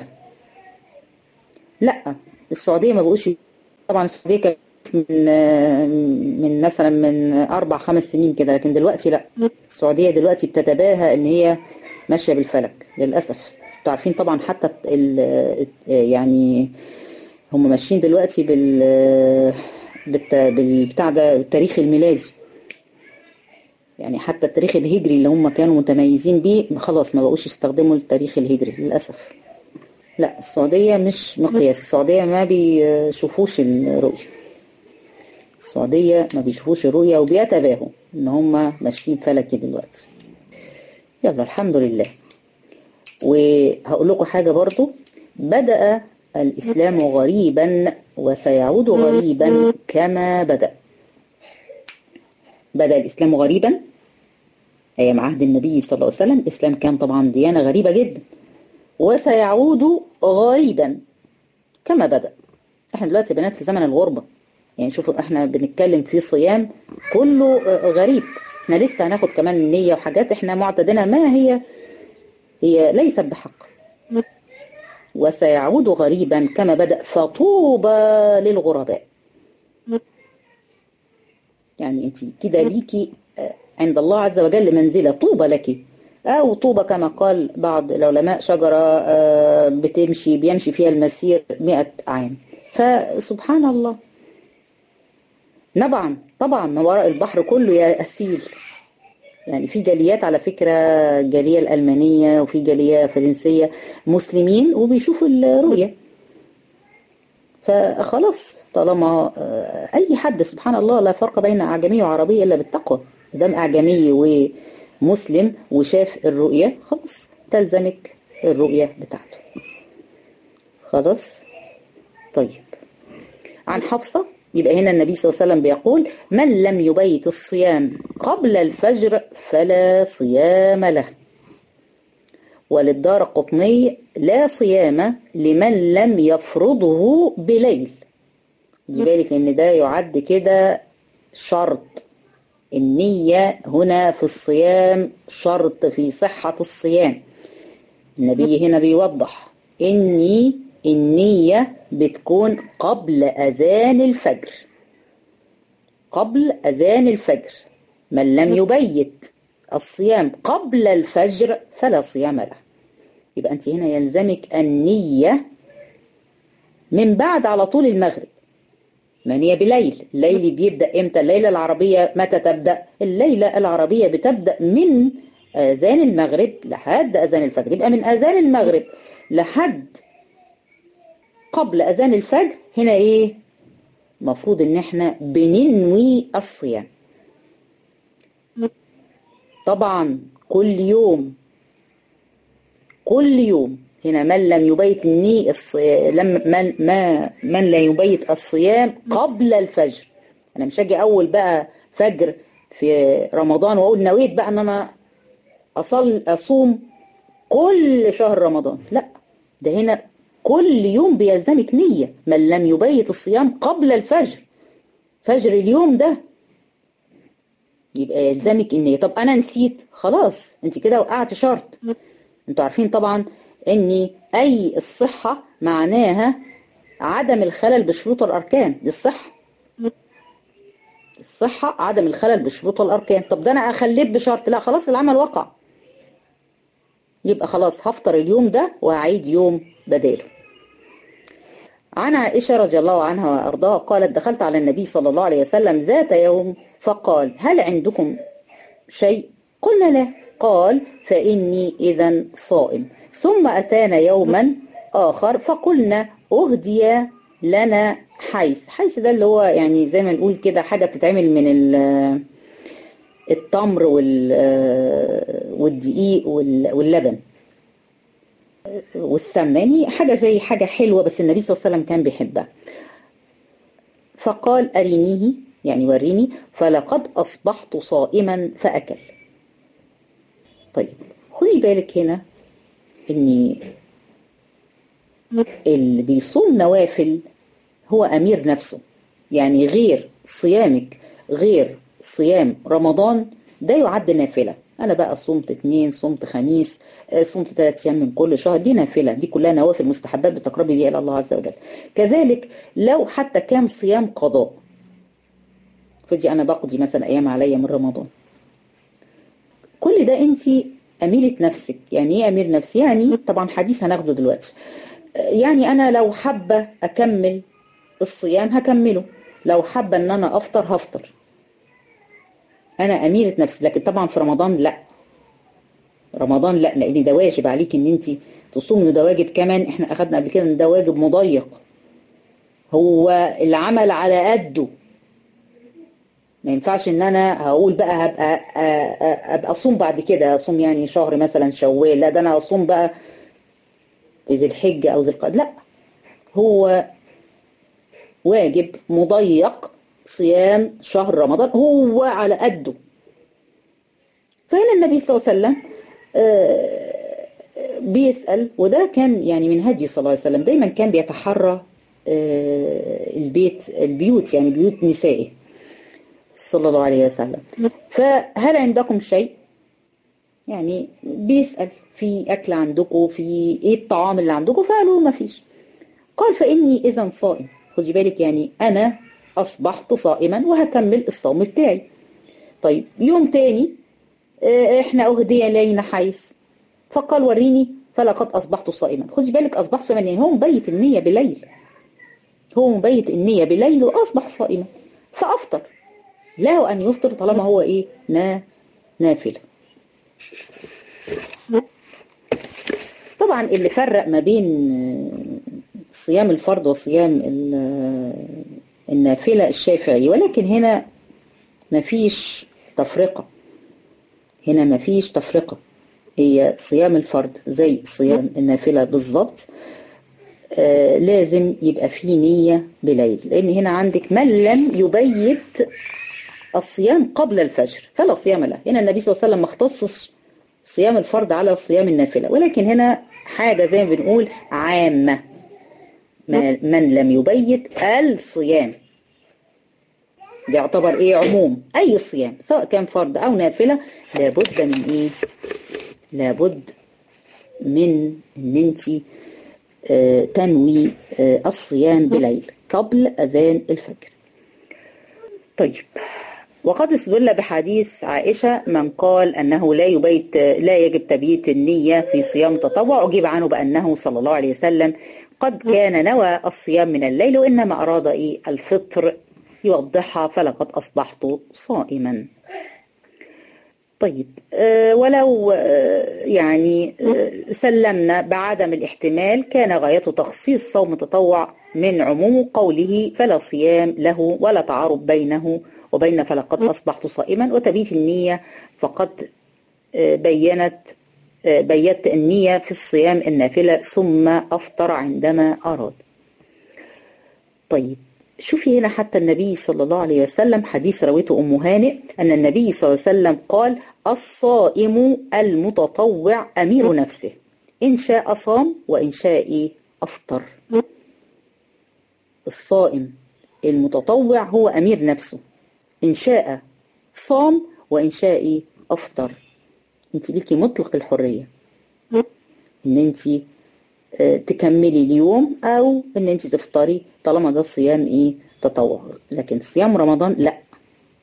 لا السعودية ما بقوش طبعا السعودية كانت من من مثلا من اربع خمس سنين كده لكن دلوقتي لا السعودية دلوقتي بتتباهى ان هي ماشية بالفلك للأسف انتوا عارفين طبعا حتى ال يعني هم ماشيين دلوقتي بال بالبتاع ده التاريخ الميلادي يعني حتى التاريخ الهجري اللي هم كانوا متميزين بيه خلاص ما بقوش يستخدموا التاريخ الهجري للأسف لا السعودية مش مقياس السعودية ما بيشوفوش الرؤية السعودية ما بيشوفوش الرؤية وبيتباهوا ان هم ماشيين فلكي دلوقتي يلا الحمد لله وهقول لكم حاجة برضو بدأ الإسلام غريبا وسيعود غريبا كما بدأ بدأ الإسلام غريبا أيام عهد النبي صلى الله عليه وسلم الإسلام كان طبعا ديانة غريبة جدا وسيعود غريبا كما بدأ احنا دلوقتي بنات في زمن الغربة يعني شوفوا احنا بنتكلم في صيام كله غريب احنا لسه هناخد كمان النية وحاجات احنا معتدنا ما هي هي ليست بحق وسيعود غريبا كما بدأ فطوبى للغرباء يعني انت كده ليكي عند الله عز وجل منزلة طوبى لك أو طوبى كما قال بعض العلماء شجرة بتمشي بيمشي فيها المسير مئة عام فسبحان الله طبعا طبعا ما وراء البحر كله يا أسيل يعني في جاليات على فكرة جالية الألمانية وفي جالية فرنسية مسلمين وبيشوفوا الرؤية فخلاص طالما أي حد سبحان الله لا فرق بين أعجمي وعربي إلا بالتقوى دام أعجمي ومسلم وشاف الرؤية خلاص تلزمك الرؤية بتاعته خلاص طيب عن حفصة يبقى هنا النبي صلى الله عليه وسلم بيقول من لم يبيت الصيام قبل الفجر فلا صيام له وللدار قطني لا صيام لمن لم يفرضه بليل دي بالك ان ده يعد كده شرط النية هنا في الصيام شرط في صحة الصيام النبي هنا بيوضح اني النية بتكون قبل أذان الفجر قبل أذان الفجر من لم يبيت الصيام قبل الفجر فلا صيام له يبقى أنت هنا يلزمك النية من بعد على طول المغرب ما هي بليل الليل بيبدأ إمتى الليلة العربية متى تبدأ الليلة العربية بتبدأ من أذان المغرب لحد أذان الفجر يبقى من أذان المغرب لحد قبل أذان الفجر هنا إيه مفروض إن إحنا بننوي الصيام طبعا كل يوم كل يوم هنا من لم يبيت الني الصي... لم من ما من لا يبيت الصيام قبل الفجر انا مش هاجي اول بقى فجر في رمضان واقول نويت بقى ان انا اصل اصوم كل شهر رمضان لا ده هنا كل يوم بيلزمك نية من لم يبيت الصيام قبل الفجر فجر اليوم ده يبقى يلزمك النية طب انا نسيت خلاص انت كده وقعت شرط انتوا عارفين طبعا ان اي الصحة معناها عدم الخلل بشروط الاركان للصحة الصحة عدم الخلل بشروط الأركان طب ده أنا أخليت بشرط لا خلاص العمل وقع يبقى خلاص هفطر اليوم ده وهعيد يوم بداله عن عائشة رضي الله عنها وأرضاها قالت دخلت على النبي صلى الله عليه وسلم ذات يوم فقال هل عندكم شيء قلنا لا قال فإني إذا صائم ثم أتانا يوما آخر فقلنا أهدي لنا حيث حيث ده اللي هو يعني زي ما نقول كده حاجة بتتعمل من التمر والدقيق واللبن والسمنة يعني حاجة زي حاجة حلوة بس النبي صلى الله عليه وسلم كان بيحبها فقال أرينيه يعني وريني فلقد أصبحت صائما فأكل طيب خدي بالك هنا ان اللي بيصوم نوافل هو أمير نفسه يعني غير صيامك غير صيام رمضان ده يعد نافلة أنا بقى صمت اثنين صمت خميس صمت ثلاث أيام من كل شهر دي نافلة دي كلها نوافل مستحبات بتقربي بيها إلى الله عز وجل كذلك لو حتى كان صيام قضاء فدي أنا بقضي مثلا أيام عليا من رمضان كل ده أنت أميرة نفسك يعني إيه أمير نفسي يعني طبعا حديث هناخده دلوقتي يعني أنا لو حابة أكمل الصيام هكمله لو حابة ان انا افطر هفطر انا اميرة نفسي لكن طبعا في رمضان لا رمضان لا لان ده واجب عليك ان انت تصوم ده واجب كمان احنا اخدنا قبل كده ان ده واجب مضيق هو العمل على قده ما ينفعش ان انا هقول بقى هبقى ابقى اصوم بعد كده اصوم يعني شهر مثلا شوال لا ده انا اصوم بقى ذي الحجه او ذي القعده لا هو واجب مضيق صيام شهر رمضان هو على قده فهنا النبي صلى الله عليه وسلم بيسأل وده كان يعني من هدي صلى الله عليه وسلم دايما كان بيتحرى البيت البيوت يعني بيوت نسائه صلى الله عليه وسلم فهل عندكم شيء يعني بيسأل في أكل عندكم في إيه الطعام اللي عندكم فقالوا ما فيش قال فإني إذا صائم خدي بالك يعني أنا أصبحت صائما وهكمل الصوم بتاعي طيب يوم تاني احنا أهدي إلينا حيث فقال وريني فلقد أصبحت صائما خدي بالك أصبحت صائما يعني هو مبيت النية بالليل هو مبيت النية بالليل وأصبح صائما فأفطر له أن يفطر طالما هو إيه نا نافلة طبعا اللي فرق ما بين صيام الفرض وصيام النافلة الشافعي ولكن هنا مفيش تفرقة هنا مفيش تفرقة هي صيام الفرض زي صيام النافلة بالظبط آه لازم يبقى فيه نية بليل لأن هنا عندك من لم يبيت الصيام قبل الفجر فلا صيام له هنا النبي صلى الله عليه وسلم ما اختصص صيام الفرض على صيام النافلة ولكن هنا حاجة زي ما بنقول عامة من لم يبيت الصيام ده يعتبر ايه عموم اي صيام سواء كان فرض او نافلة لابد من ايه لابد من ان انت آه تنوي آه الصيام بليل قبل اذان الفجر طيب وقد استدل بحديث عائشة من قال أنه لا يبيت لا يجب تبييت النية في صيام تطوع أجيب عنه بأنه صلى الله عليه وسلم قد كان نوى الصيام من الليل وإنما أراد إيه الفطر يوضحها فلقد أصبحت صائما طيب أه ولو أه يعني أه سلمنا بعدم الاحتمال كان غايته تخصيص صوم التطوع من عموم قوله فلا صيام له ولا تعارض بينه وبين فلقد أصبحت صائما وتبيت النية فقد بينت بيت النية في الصيام النافلة ثم أفطر عندما أراد طيب شوفي هنا حتى النبي صلى الله عليه وسلم حديث رويته أم هانئ أن النبي صلى الله عليه وسلم قال الصائم المتطوع أمير نفسه إن شاء صام وإن شاء أفطر الصائم المتطوع هو أمير نفسه إن شاء صام وإن شاء أفطر أنت ليكي مطلق الحرية إن أنت تكملي اليوم أو إن أنت تفطري طالما ده صيام إيه تطوع لكن صيام رمضان لا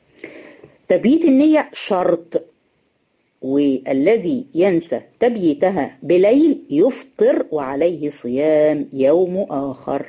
تبييت النية شرط والذي ينسى تبييتها بليل يفطر وعليه صيام يوم آخر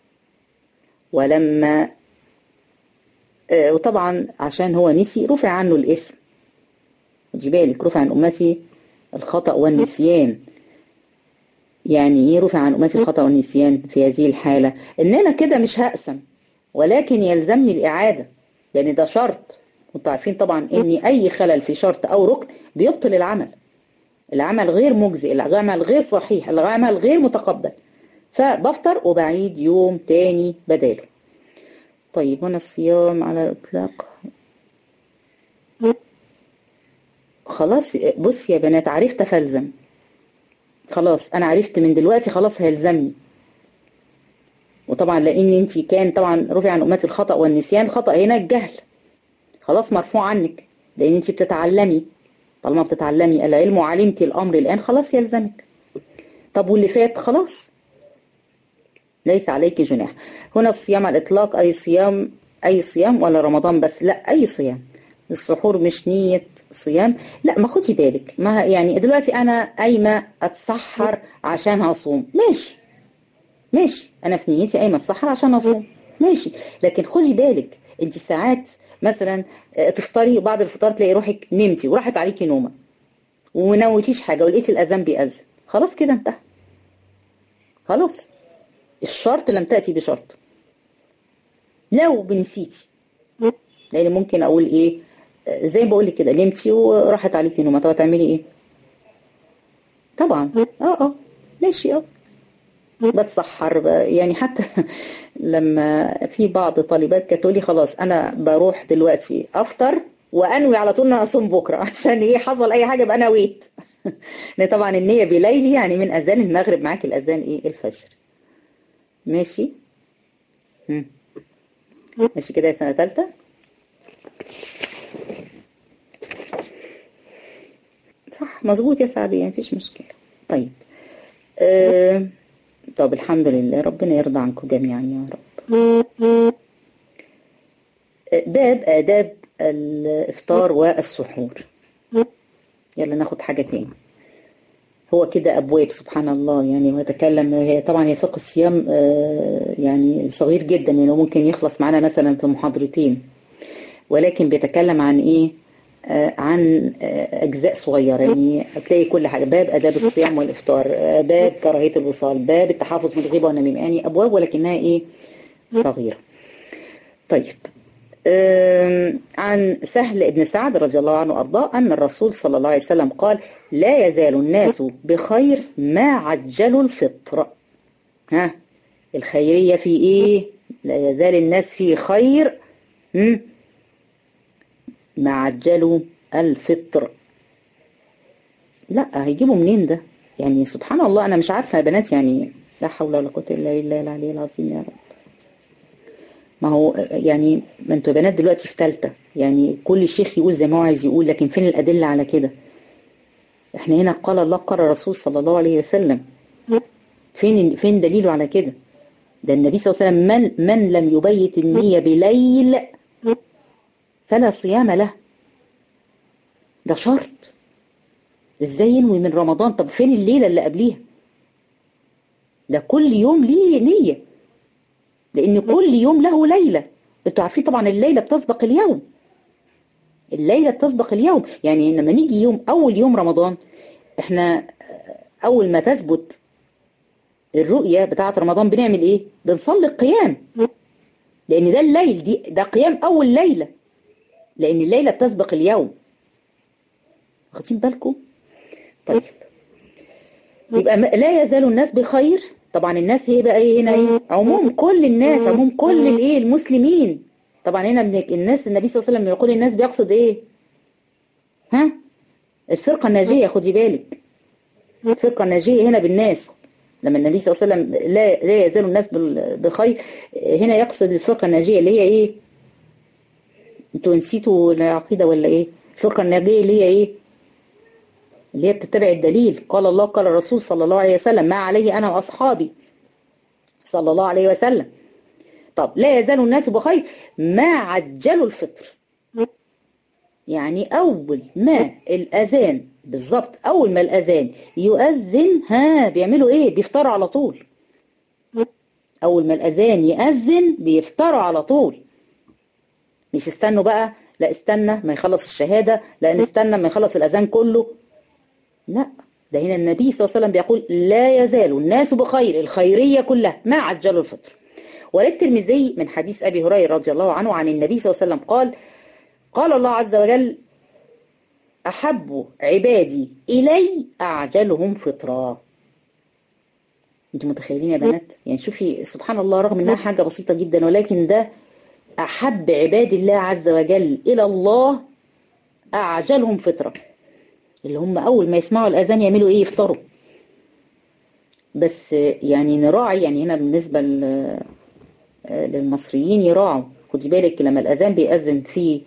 ولما آه وطبعا عشان هو نسي رفع عنه الاسم خدي بالك رفع عن أمتي الخطأ والنسيان يعني ايه رفع عن أمتي الخطأ والنسيان في هذه الحالة ان انا كده مش هقسم ولكن يلزمني الإعادة لأن ده شرط وانتوا عارفين طبعا ان اي خلل في شرط او ركن بيبطل العمل العمل غير مجزئ العمل غير صحيح العمل غير متقبل فبفطر وبعيد يوم تاني بداله طيب هنا الصيام على الاطلاق خلاص بص يا بنات عرفت فالزم خلاص انا عرفت من دلوقتي خلاص هيلزمني وطبعا لان انت كان طبعا رفع عن امتي الخطا والنسيان الخطا هنا الجهل خلاص مرفوع عنك لان انت بتتعلمي طالما بتتعلمي العلم وعلمتي الامر الان خلاص يلزمك طب واللي فات خلاص ليس عليك جناح هنا الصيام على الاطلاق اي صيام اي صيام ولا رمضان بس لا اي صيام السحور مش نية صيام لا ما خدي بالك ما يعني دلوقتي انا قايمه اتسحر عشان هصوم ماشي ماشي انا في نيتي قايمه اتسحر عشان اصوم ماشي لكن خدي بالك انت ساعات مثلا تفطري وبعد الفطار تلاقي روحك نمتي وراحت عليكي نومه ونوتيش حاجه ولقيتي الاذان بيأذن خلاص كده انتهى خلاص الشرط لم تأتي بشرط لو بنسيتي لان ممكن اقول ايه زي ما بقول لك كده نمتي وراحت عليكي نومه طب هتعملي ايه طبعا اه اه ماشي اه بتسحر يعني حتى لما في بعض طالبات كانت تقول لي خلاص انا بروح دلوقتي افطر وانوي على طول ان اصوم بكره عشان ايه حصل اي حاجه ابقى نويت لان طبعا النيه بليل يعني من اذان المغرب معاك الاذان ايه الفجر ماشي مم. ماشي كده يا سنه ثالثه صح مظبوط يا سعدية مفيش مشكله طيب أه طب الحمد لله ربنا يرضى عنكم جميعا يا رب باب آداب الإفطار والسحور يلا ناخد حاجة تاني هو كده أبواب سبحان الله يعني ويتكلم هي طبعا هي فقه الصيام يعني صغير جدا يعني ممكن يخلص معانا مثلا في محاضرتين ولكن بيتكلم عن إيه عن أجزاء صغيرة يعني هتلاقي كل حاجة باب آداب الصيام والإفطار باب كراهية الوصال باب التحفظ من الغيبة والنميمة يعني أبواب ولكنها إيه صغيرة طيب عن سهل بن سعد رضي الله عنه وأرضاه أن الرسول صلى الله عليه وسلم قال لا يزال الناس بخير ما عجلوا الفطر ها الخيرية في إيه لا يزال الناس في خير ما عجلوا الفطر لا هيجيبوا منين ده يعني سبحان الله انا مش عارفه يا بنات يعني لا حول ولا قوه الا بالله العلي العظيم يا رب ما هو يعني ما انتوا بنات دلوقتي في ثالثه يعني كل شيخ يقول زي ما هو عايز يقول لكن فين الادله على كده احنا هنا قال الله قال الرسول صلى الله عليه وسلم فين فين دليله على كده ده النبي صلى الله عليه وسلم من من لم يبيت النيه بليل فلا صيام له ده شرط ازاي ينوي من رمضان طب فين الليلة اللي قبليها ده كل يوم ليه نية لان كل يوم له ليلة انتوا عارفين طبعا الليلة بتسبق اليوم الليلة بتسبق اليوم يعني لما نيجي يوم اول يوم رمضان احنا اول ما تثبت الرؤية بتاعة رمضان بنعمل ايه بنصلي القيام لان ده الليل دي ده قيام اول ليله لأن الليلة بتسبق اليوم واخدين بالكم؟ طيب يبقى لا يزال الناس بخير طبعا الناس هي بقى ايه هنا ايه عموم كل الناس عموم كل الايه المسلمين طبعا هنا الناس النبي صلى الله عليه وسلم يقول الناس بيقصد ايه ها الفرقة الناجية خدي بالك الفرقة الناجية هنا بالناس لما النبي صلى الله عليه وسلم لا لا يزال الناس بخير هنا يقصد الفرقة الناجية اللي هي ايه انتوا نسيتوا العقيدة ولا ايه الفرقة الناجية اللي هي ايه اللي هي بتتبع الدليل قال الله قال الرسول صلى الله عليه وسلم ما عليه انا واصحابي صلى الله عليه وسلم طب لا يزال الناس بخير ما عجلوا الفطر يعني أول ما الأذان بالظبط أول ما الأذان يؤذن ها بيعملوا إيه بيفطروا على طول أول ما الأذان يأذن بيفطروا على طول مش استنوا بقى لا استنى ما يخلص الشهادة لا نستنى ما يخلص الأذان كله لا ده هنا النبي صلى الله عليه وسلم بيقول لا يزال الناس بخير الخيرية كلها ما عجلوا الفطر وللترمذي من حديث أبي هريرة رضي الله عنه عن النبي صلى الله عليه وسلم قال قال الله عز وجل أحب عبادي إلي أعجلهم فطرا انتوا متخيلين يا بنات يعني شوفي سبحان الله رغم انها حاجة بسيطة جدا ولكن ده أحب عباد الله عز وجل إلى الله أعجلهم فطرة اللي هم أول ما يسمعوا الأذان يعملوا إيه يفطروا بس يعني نراعي يعني هنا بالنسبة للمصريين يراعوا خدي بالك لما الأذان بيأذن في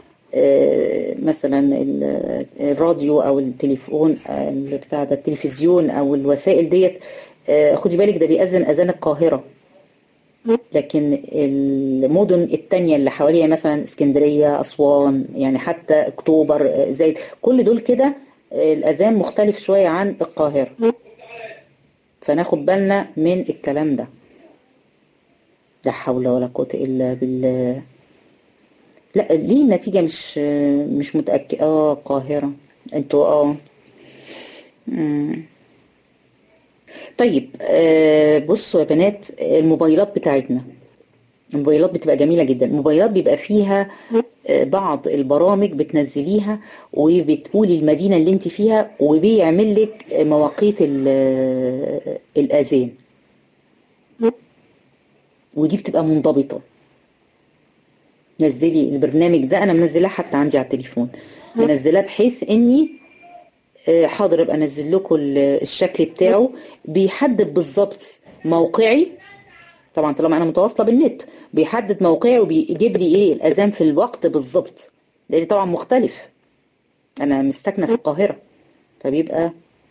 مثلا الراديو أو التليفون بتاع ده التلفزيون أو الوسائل ديت خدي بالك ده بيأذن أذان القاهرة لكن المدن التانية اللي حواليها مثلا اسكندرية أسوان يعني حتى أكتوبر زايد كل دول كده الأذان مختلف شوية عن القاهرة فناخد بالنا من الكلام ده لا حول ولا قوة إلا بالله لا ليه النتيجة مش مش متأكد اه القاهرة انتوا اه مم. طيب آه بصوا يا بنات الموبايلات بتاعتنا الموبايلات بتبقى جميلة جدا الموبايلات بيبقى فيها آه بعض البرامج بتنزليها وبتقولي المدينة اللي انت فيها وبيعمل لك مواقيت الأذان ودي بتبقى منضبطة نزلي البرنامج ده انا منزلاه حتى عندي على التليفون منزلاه بحيث اني حاضر ابقى انزل لكم الشكل بتاعه بيحدد بالظبط موقعي طبعا طالما انا متواصله بالنت بيحدد موقعي وبيجيب لي ايه الاذان في الوقت بالظبط لان طبعا مختلف انا مستكنه في القاهره فبيبقى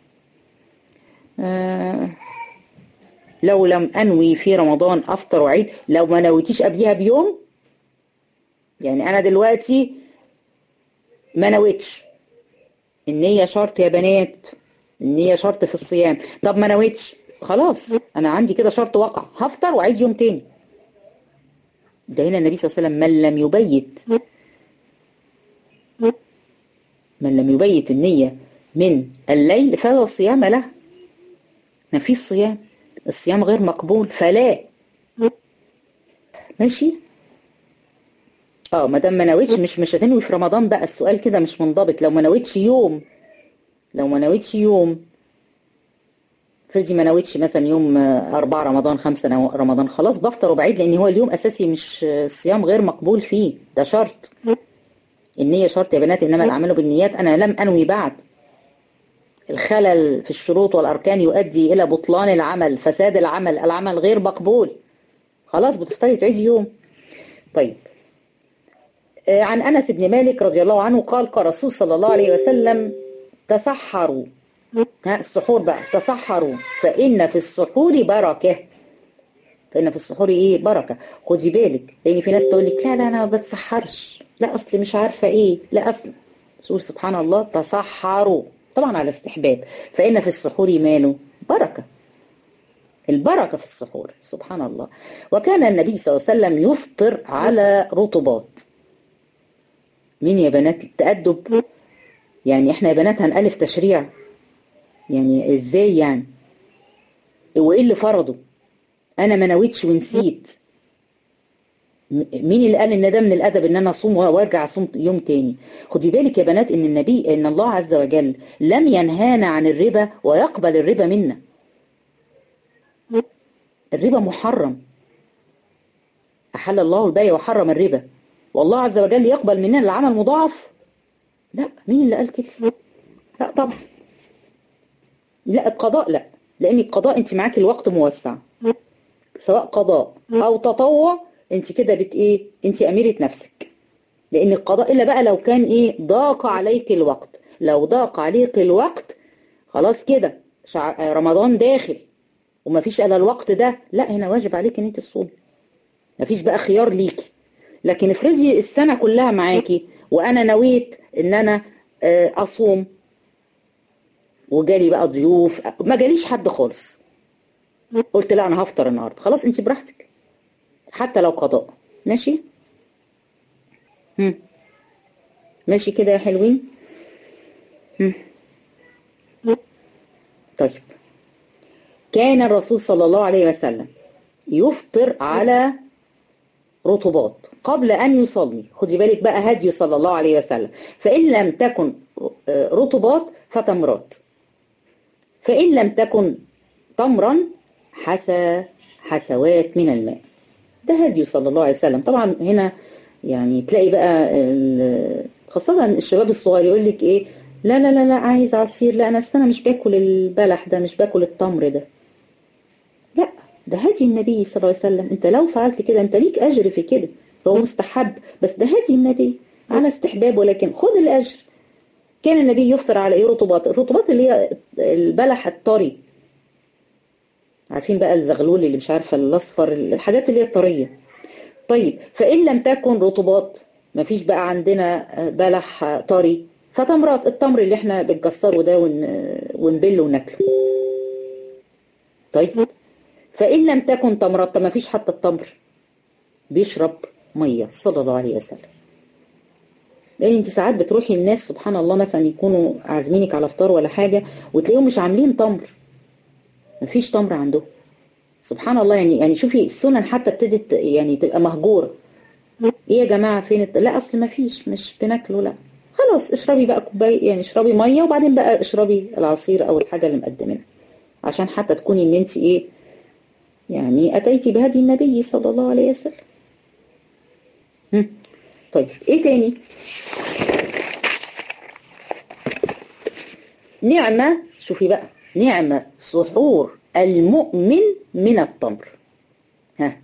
آه لو لم انوي في رمضان افطر وعيد لو ما نويتيش قبليها بيوم يعني انا دلوقتي ما نويتش النية شرط يا بنات النية شرط في الصيام طب ما نويتش خلاص انا عندي كده شرط وقع هفطر وعيد يوم تاني ده هنا النبي صلى الله عليه وسلم من لم يبيت من لم يبيت النية من الليل فلا صيام له ما فيش صيام الصيام غير مقبول فلا ماشي اه ما دام ما نويتش مش مش هتنوي في رمضان بقى السؤال كده مش منضبط لو ما نويتش يوم لو ما نويتش يوم فرضي ما نويتش مثلا يوم أربعة رمضان خمسة رمضان خلاص بفطر وبعيد لأن هو اليوم أساسي مش الصيام غير مقبول فيه ده شرط النية شرط يا بنات إنما الأعمال بالنيات أنا لم أنوي بعد الخلل في الشروط والأركان يؤدي إلى بطلان العمل فساد العمل العمل غير مقبول خلاص بتفطري تعيدي يوم طيب عن أنس بن مالك رضي الله عنه قال قال رسول صلى الله عليه وسلم تسحروا ها السحور بقى تسحروا فإن في السحور بركة فإن في السحور إيه بركة خدي بالك لأن في ناس تقول لك لا لا أنا ما بتسحرش لا أصلي مش عارفة إيه لا أصل سور سبحان الله تسحروا طبعا على استحباب فإن في السحور ماله بركة البركة في السحور سبحان الله وكان النبي صلى الله عليه وسلم يفطر على رطبات مين يا بنات التأدب يعني احنا يا بنات هنألف تشريع يعني ازاي يعني وايه اللي فرضه انا ما نويتش ونسيت مين اللي قال ان ده من الادب ان انا اصوم وارجع اصوم يوم تاني خدي بالك يا بنات ان النبي ان الله عز وجل لم ينهانا عن الربا ويقبل الربا منا الربا محرم احل الله البيع وحرم الربا والله عز وجل يقبل مننا العمل مضاعف لا مين اللي قال كده لا طبعا لا القضاء لا لان القضاء انت معاكي الوقت موسع سواء قضاء او تطوع انت كده بت ايه انت اميرة نفسك لان القضاء الا بقى لو كان ايه ضاق عليك الوقت لو ضاق عليك الوقت خلاص كده شع... رمضان داخل ومفيش الا الوقت ده لا هنا واجب عليك ان انت تصومي مفيش بقى خيار ليكي لكن افرضي السنة كلها معاكي وانا نويت ان انا اصوم وجالي بقى ضيوف ما جاليش حد خالص قلت لا انا هفطر النهارده خلاص انت براحتك حتى لو قضاء ماشي هم. ماشي كده يا حلوين هم. طيب كان الرسول صلى الله عليه وسلم يفطر على رطوبات قبل أن يصلي خدي بالك بقى هدي صلى الله عليه وسلم فإن لم تكن رطوبات فتمرات فإن لم تكن تمرا حسى حسوات من الماء ده هدي صلى الله عليه وسلم طبعا هنا يعني تلاقي بقى خاصة الشباب الصغير يقول لك ايه لا لا لا لا عايز عصير لا انا انا مش باكل البلح ده مش باكل التمر ده لا ده هدي النبي صلى الله عليه وسلم انت لو فعلت كده انت ليك اجر في كده هو مستحب بس ده هدي النبي على استحباب ولكن خد الاجر كان النبي يفطر على ايه رطوبات الرطوبات اللي هي البلح الطري عارفين بقى الزغلول اللي مش عارفه الاصفر الحاجات اللي هي الطريه طيب فان لم تكن رطوبات مفيش بقى عندنا بلح طري فتمرات التمر اللي احنا بنكسره ده ون... ونبله وناكله طيب فإن لم تكن تمرات ما فيش حتى التمر بيشرب مية صلى الله عليه وسلم لان انت ساعات بتروحي الناس سبحان الله مثلا يكونوا عازمينك على فطار ولا حاجة وتلاقيهم مش عاملين تمر مفيش تمر عندهم سبحان الله يعني يعني شوفي السنن حتى ابتدت يعني تبقى مهجوره ايه يا جماعه فين الت... لا اصل مفيش مش بناكله لا خلاص اشربي بقى كوبايه يعني اشربي ميه وبعدين بقى اشربي العصير او الحاجه اللي مقدمينها عشان حتى تكوني ان انت ايه يعني اتيتي بهدي النبي صلى الله عليه وسلم طيب ايه تاني نعمة شوفي بقى نعمة سحور المؤمن من التمر ها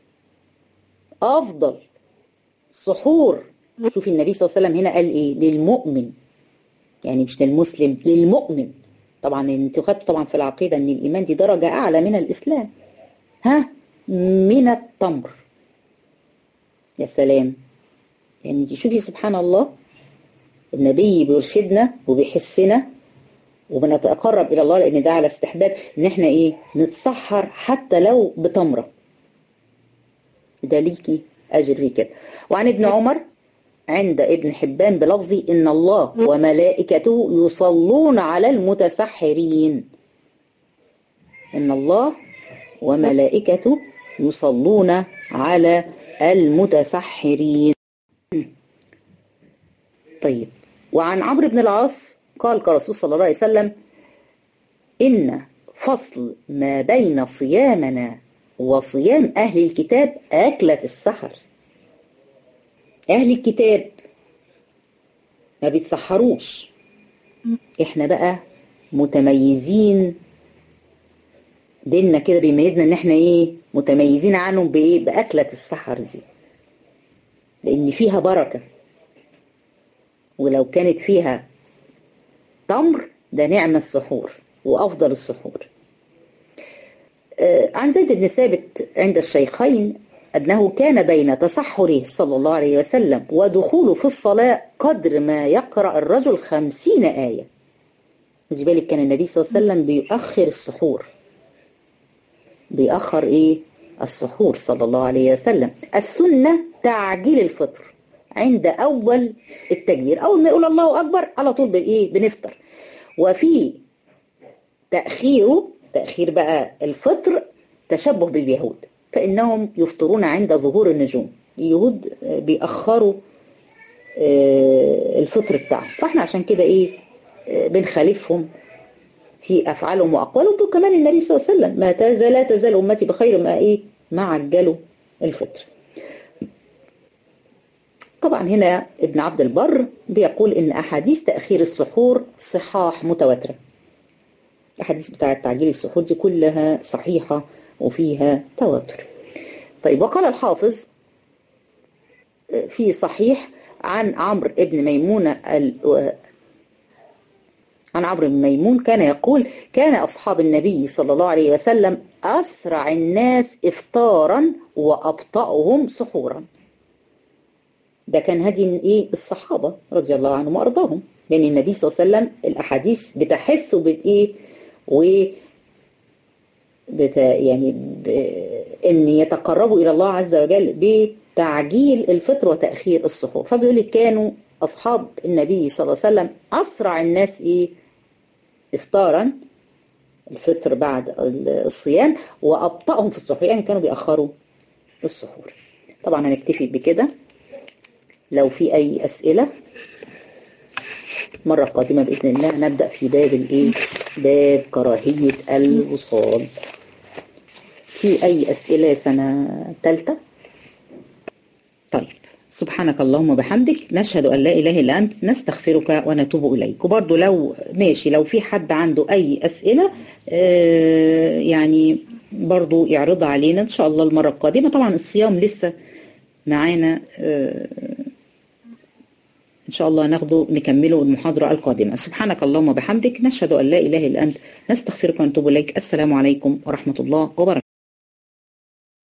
أفضل سحور شوفي النبي صلى الله عليه وسلم هنا قال إيه للمؤمن يعني مش للمسلم للمؤمن طبعا انتوا خدتوا طبعا في العقيدة ان الإيمان دي درجة أعلى من الإسلام ها من التمر يا سلام يعني شوفي سبحان الله النبي بيرشدنا وبيحسنا وبنتقرب الى الله لان ده على استحباب ان احنا ايه نتسحر حتى لو بتمره ده ليكي اجر في كده وعن ابن عمر عند ابن حبان بلفظ ان الله وملائكته يصلون على المتسحرين ان الله وملائكته يصلون على المتسحرين طيب وعن عمرو بن العاص قال كرسول صلى الله عليه وسلم إن فصل ما بين صيامنا وصيام أهل الكتاب أكلة السحر أهل الكتاب ما بيتسحروش إحنا بقى متميزين بينا كده بيميزنا إن إحنا إيه متميزين عنهم بإيه بأكلة السحر دي لأن فيها بركة ولو كانت فيها تمر ده نعم السحور وأفضل السحور عن زيد بن ثابت عند الشيخين أنه كان بين تسحره صلى الله عليه وسلم ودخوله في الصلاة قدر ما يقرأ الرجل خمسين آية خدي بالك كان النبي صلى الله عليه وسلم بيؤخر السحور بيأخر إيه السحور صلى الله عليه وسلم السنة تعجيل الفطر عند أول التكبير أول ما يقول الله أكبر على طول بإيه بنفطر وفي تأخيره تأخير بقى الفطر تشبه باليهود فإنهم يفطرون عند ظهور النجوم اليهود بيأخروا الفطر بتاعهم فاحنا عشان كده ايه بنخالفهم في افعالهم واقوالهم وكمان النبي صلى الله عليه وسلم ما تزال لا تزال امتي بخير ما ايه ما عجلوا الفطر طبعا هنا ابن عبد البر بيقول ان احاديث تاخير السحور صحاح متواتره الاحاديث بتاعه تعجيل السحور دي كلها صحيحه وفيها تواتر طيب وقال الحافظ في صحيح عن عمرو ابن ميمون عن عمرو بن ميمون كان يقول كان أصحاب النبي صلى الله عليه وسلم أسرع الناس إفطارا وأبطأهم سحورا ده كان هدي ايه الصحابه رضي الله عنهم وارضاهم لان النبي صلى الله عليه وسلم الاحاديث بتحس بالايه و بت يعني ب... ان يتقربوا الى الله عز وجل بتعجيل الفطر وتاخير السحور فبيقول لك كانوا اصحاب النبي صلى الله عليه وسلم اسرع الناس ايه افطارا الفطر بعد الصيام وابطاهم في السحور يعني كانوا بيأخروا السحور طبعا هنكتفي بكده لو في اي اسئله مرة قادمة بإذن الله نبدأ في باب الإيه؟ باب كراهية الوصال. في أي أسئلة سنة ثالثة؟ طيب سبحانك اللهم وبحمدك نشهد أن لا إله إلا أنت نستغفرك ونتوب إليك وبرضه لو ماشي لو في حد عنده أي أسئلة آه يعني برضه يعرضها علينا إن شاء الله المرة القادمة طبعا الصيام لسه معانا آه إن شاء الله ناخده نكمله المحاضرة القادمة سبحانك اللهم وبحمدك نشهد أن لا إله إلا أنت نستغفرك ونتوب إليك السلام عليكم ورحمة الله وبركاته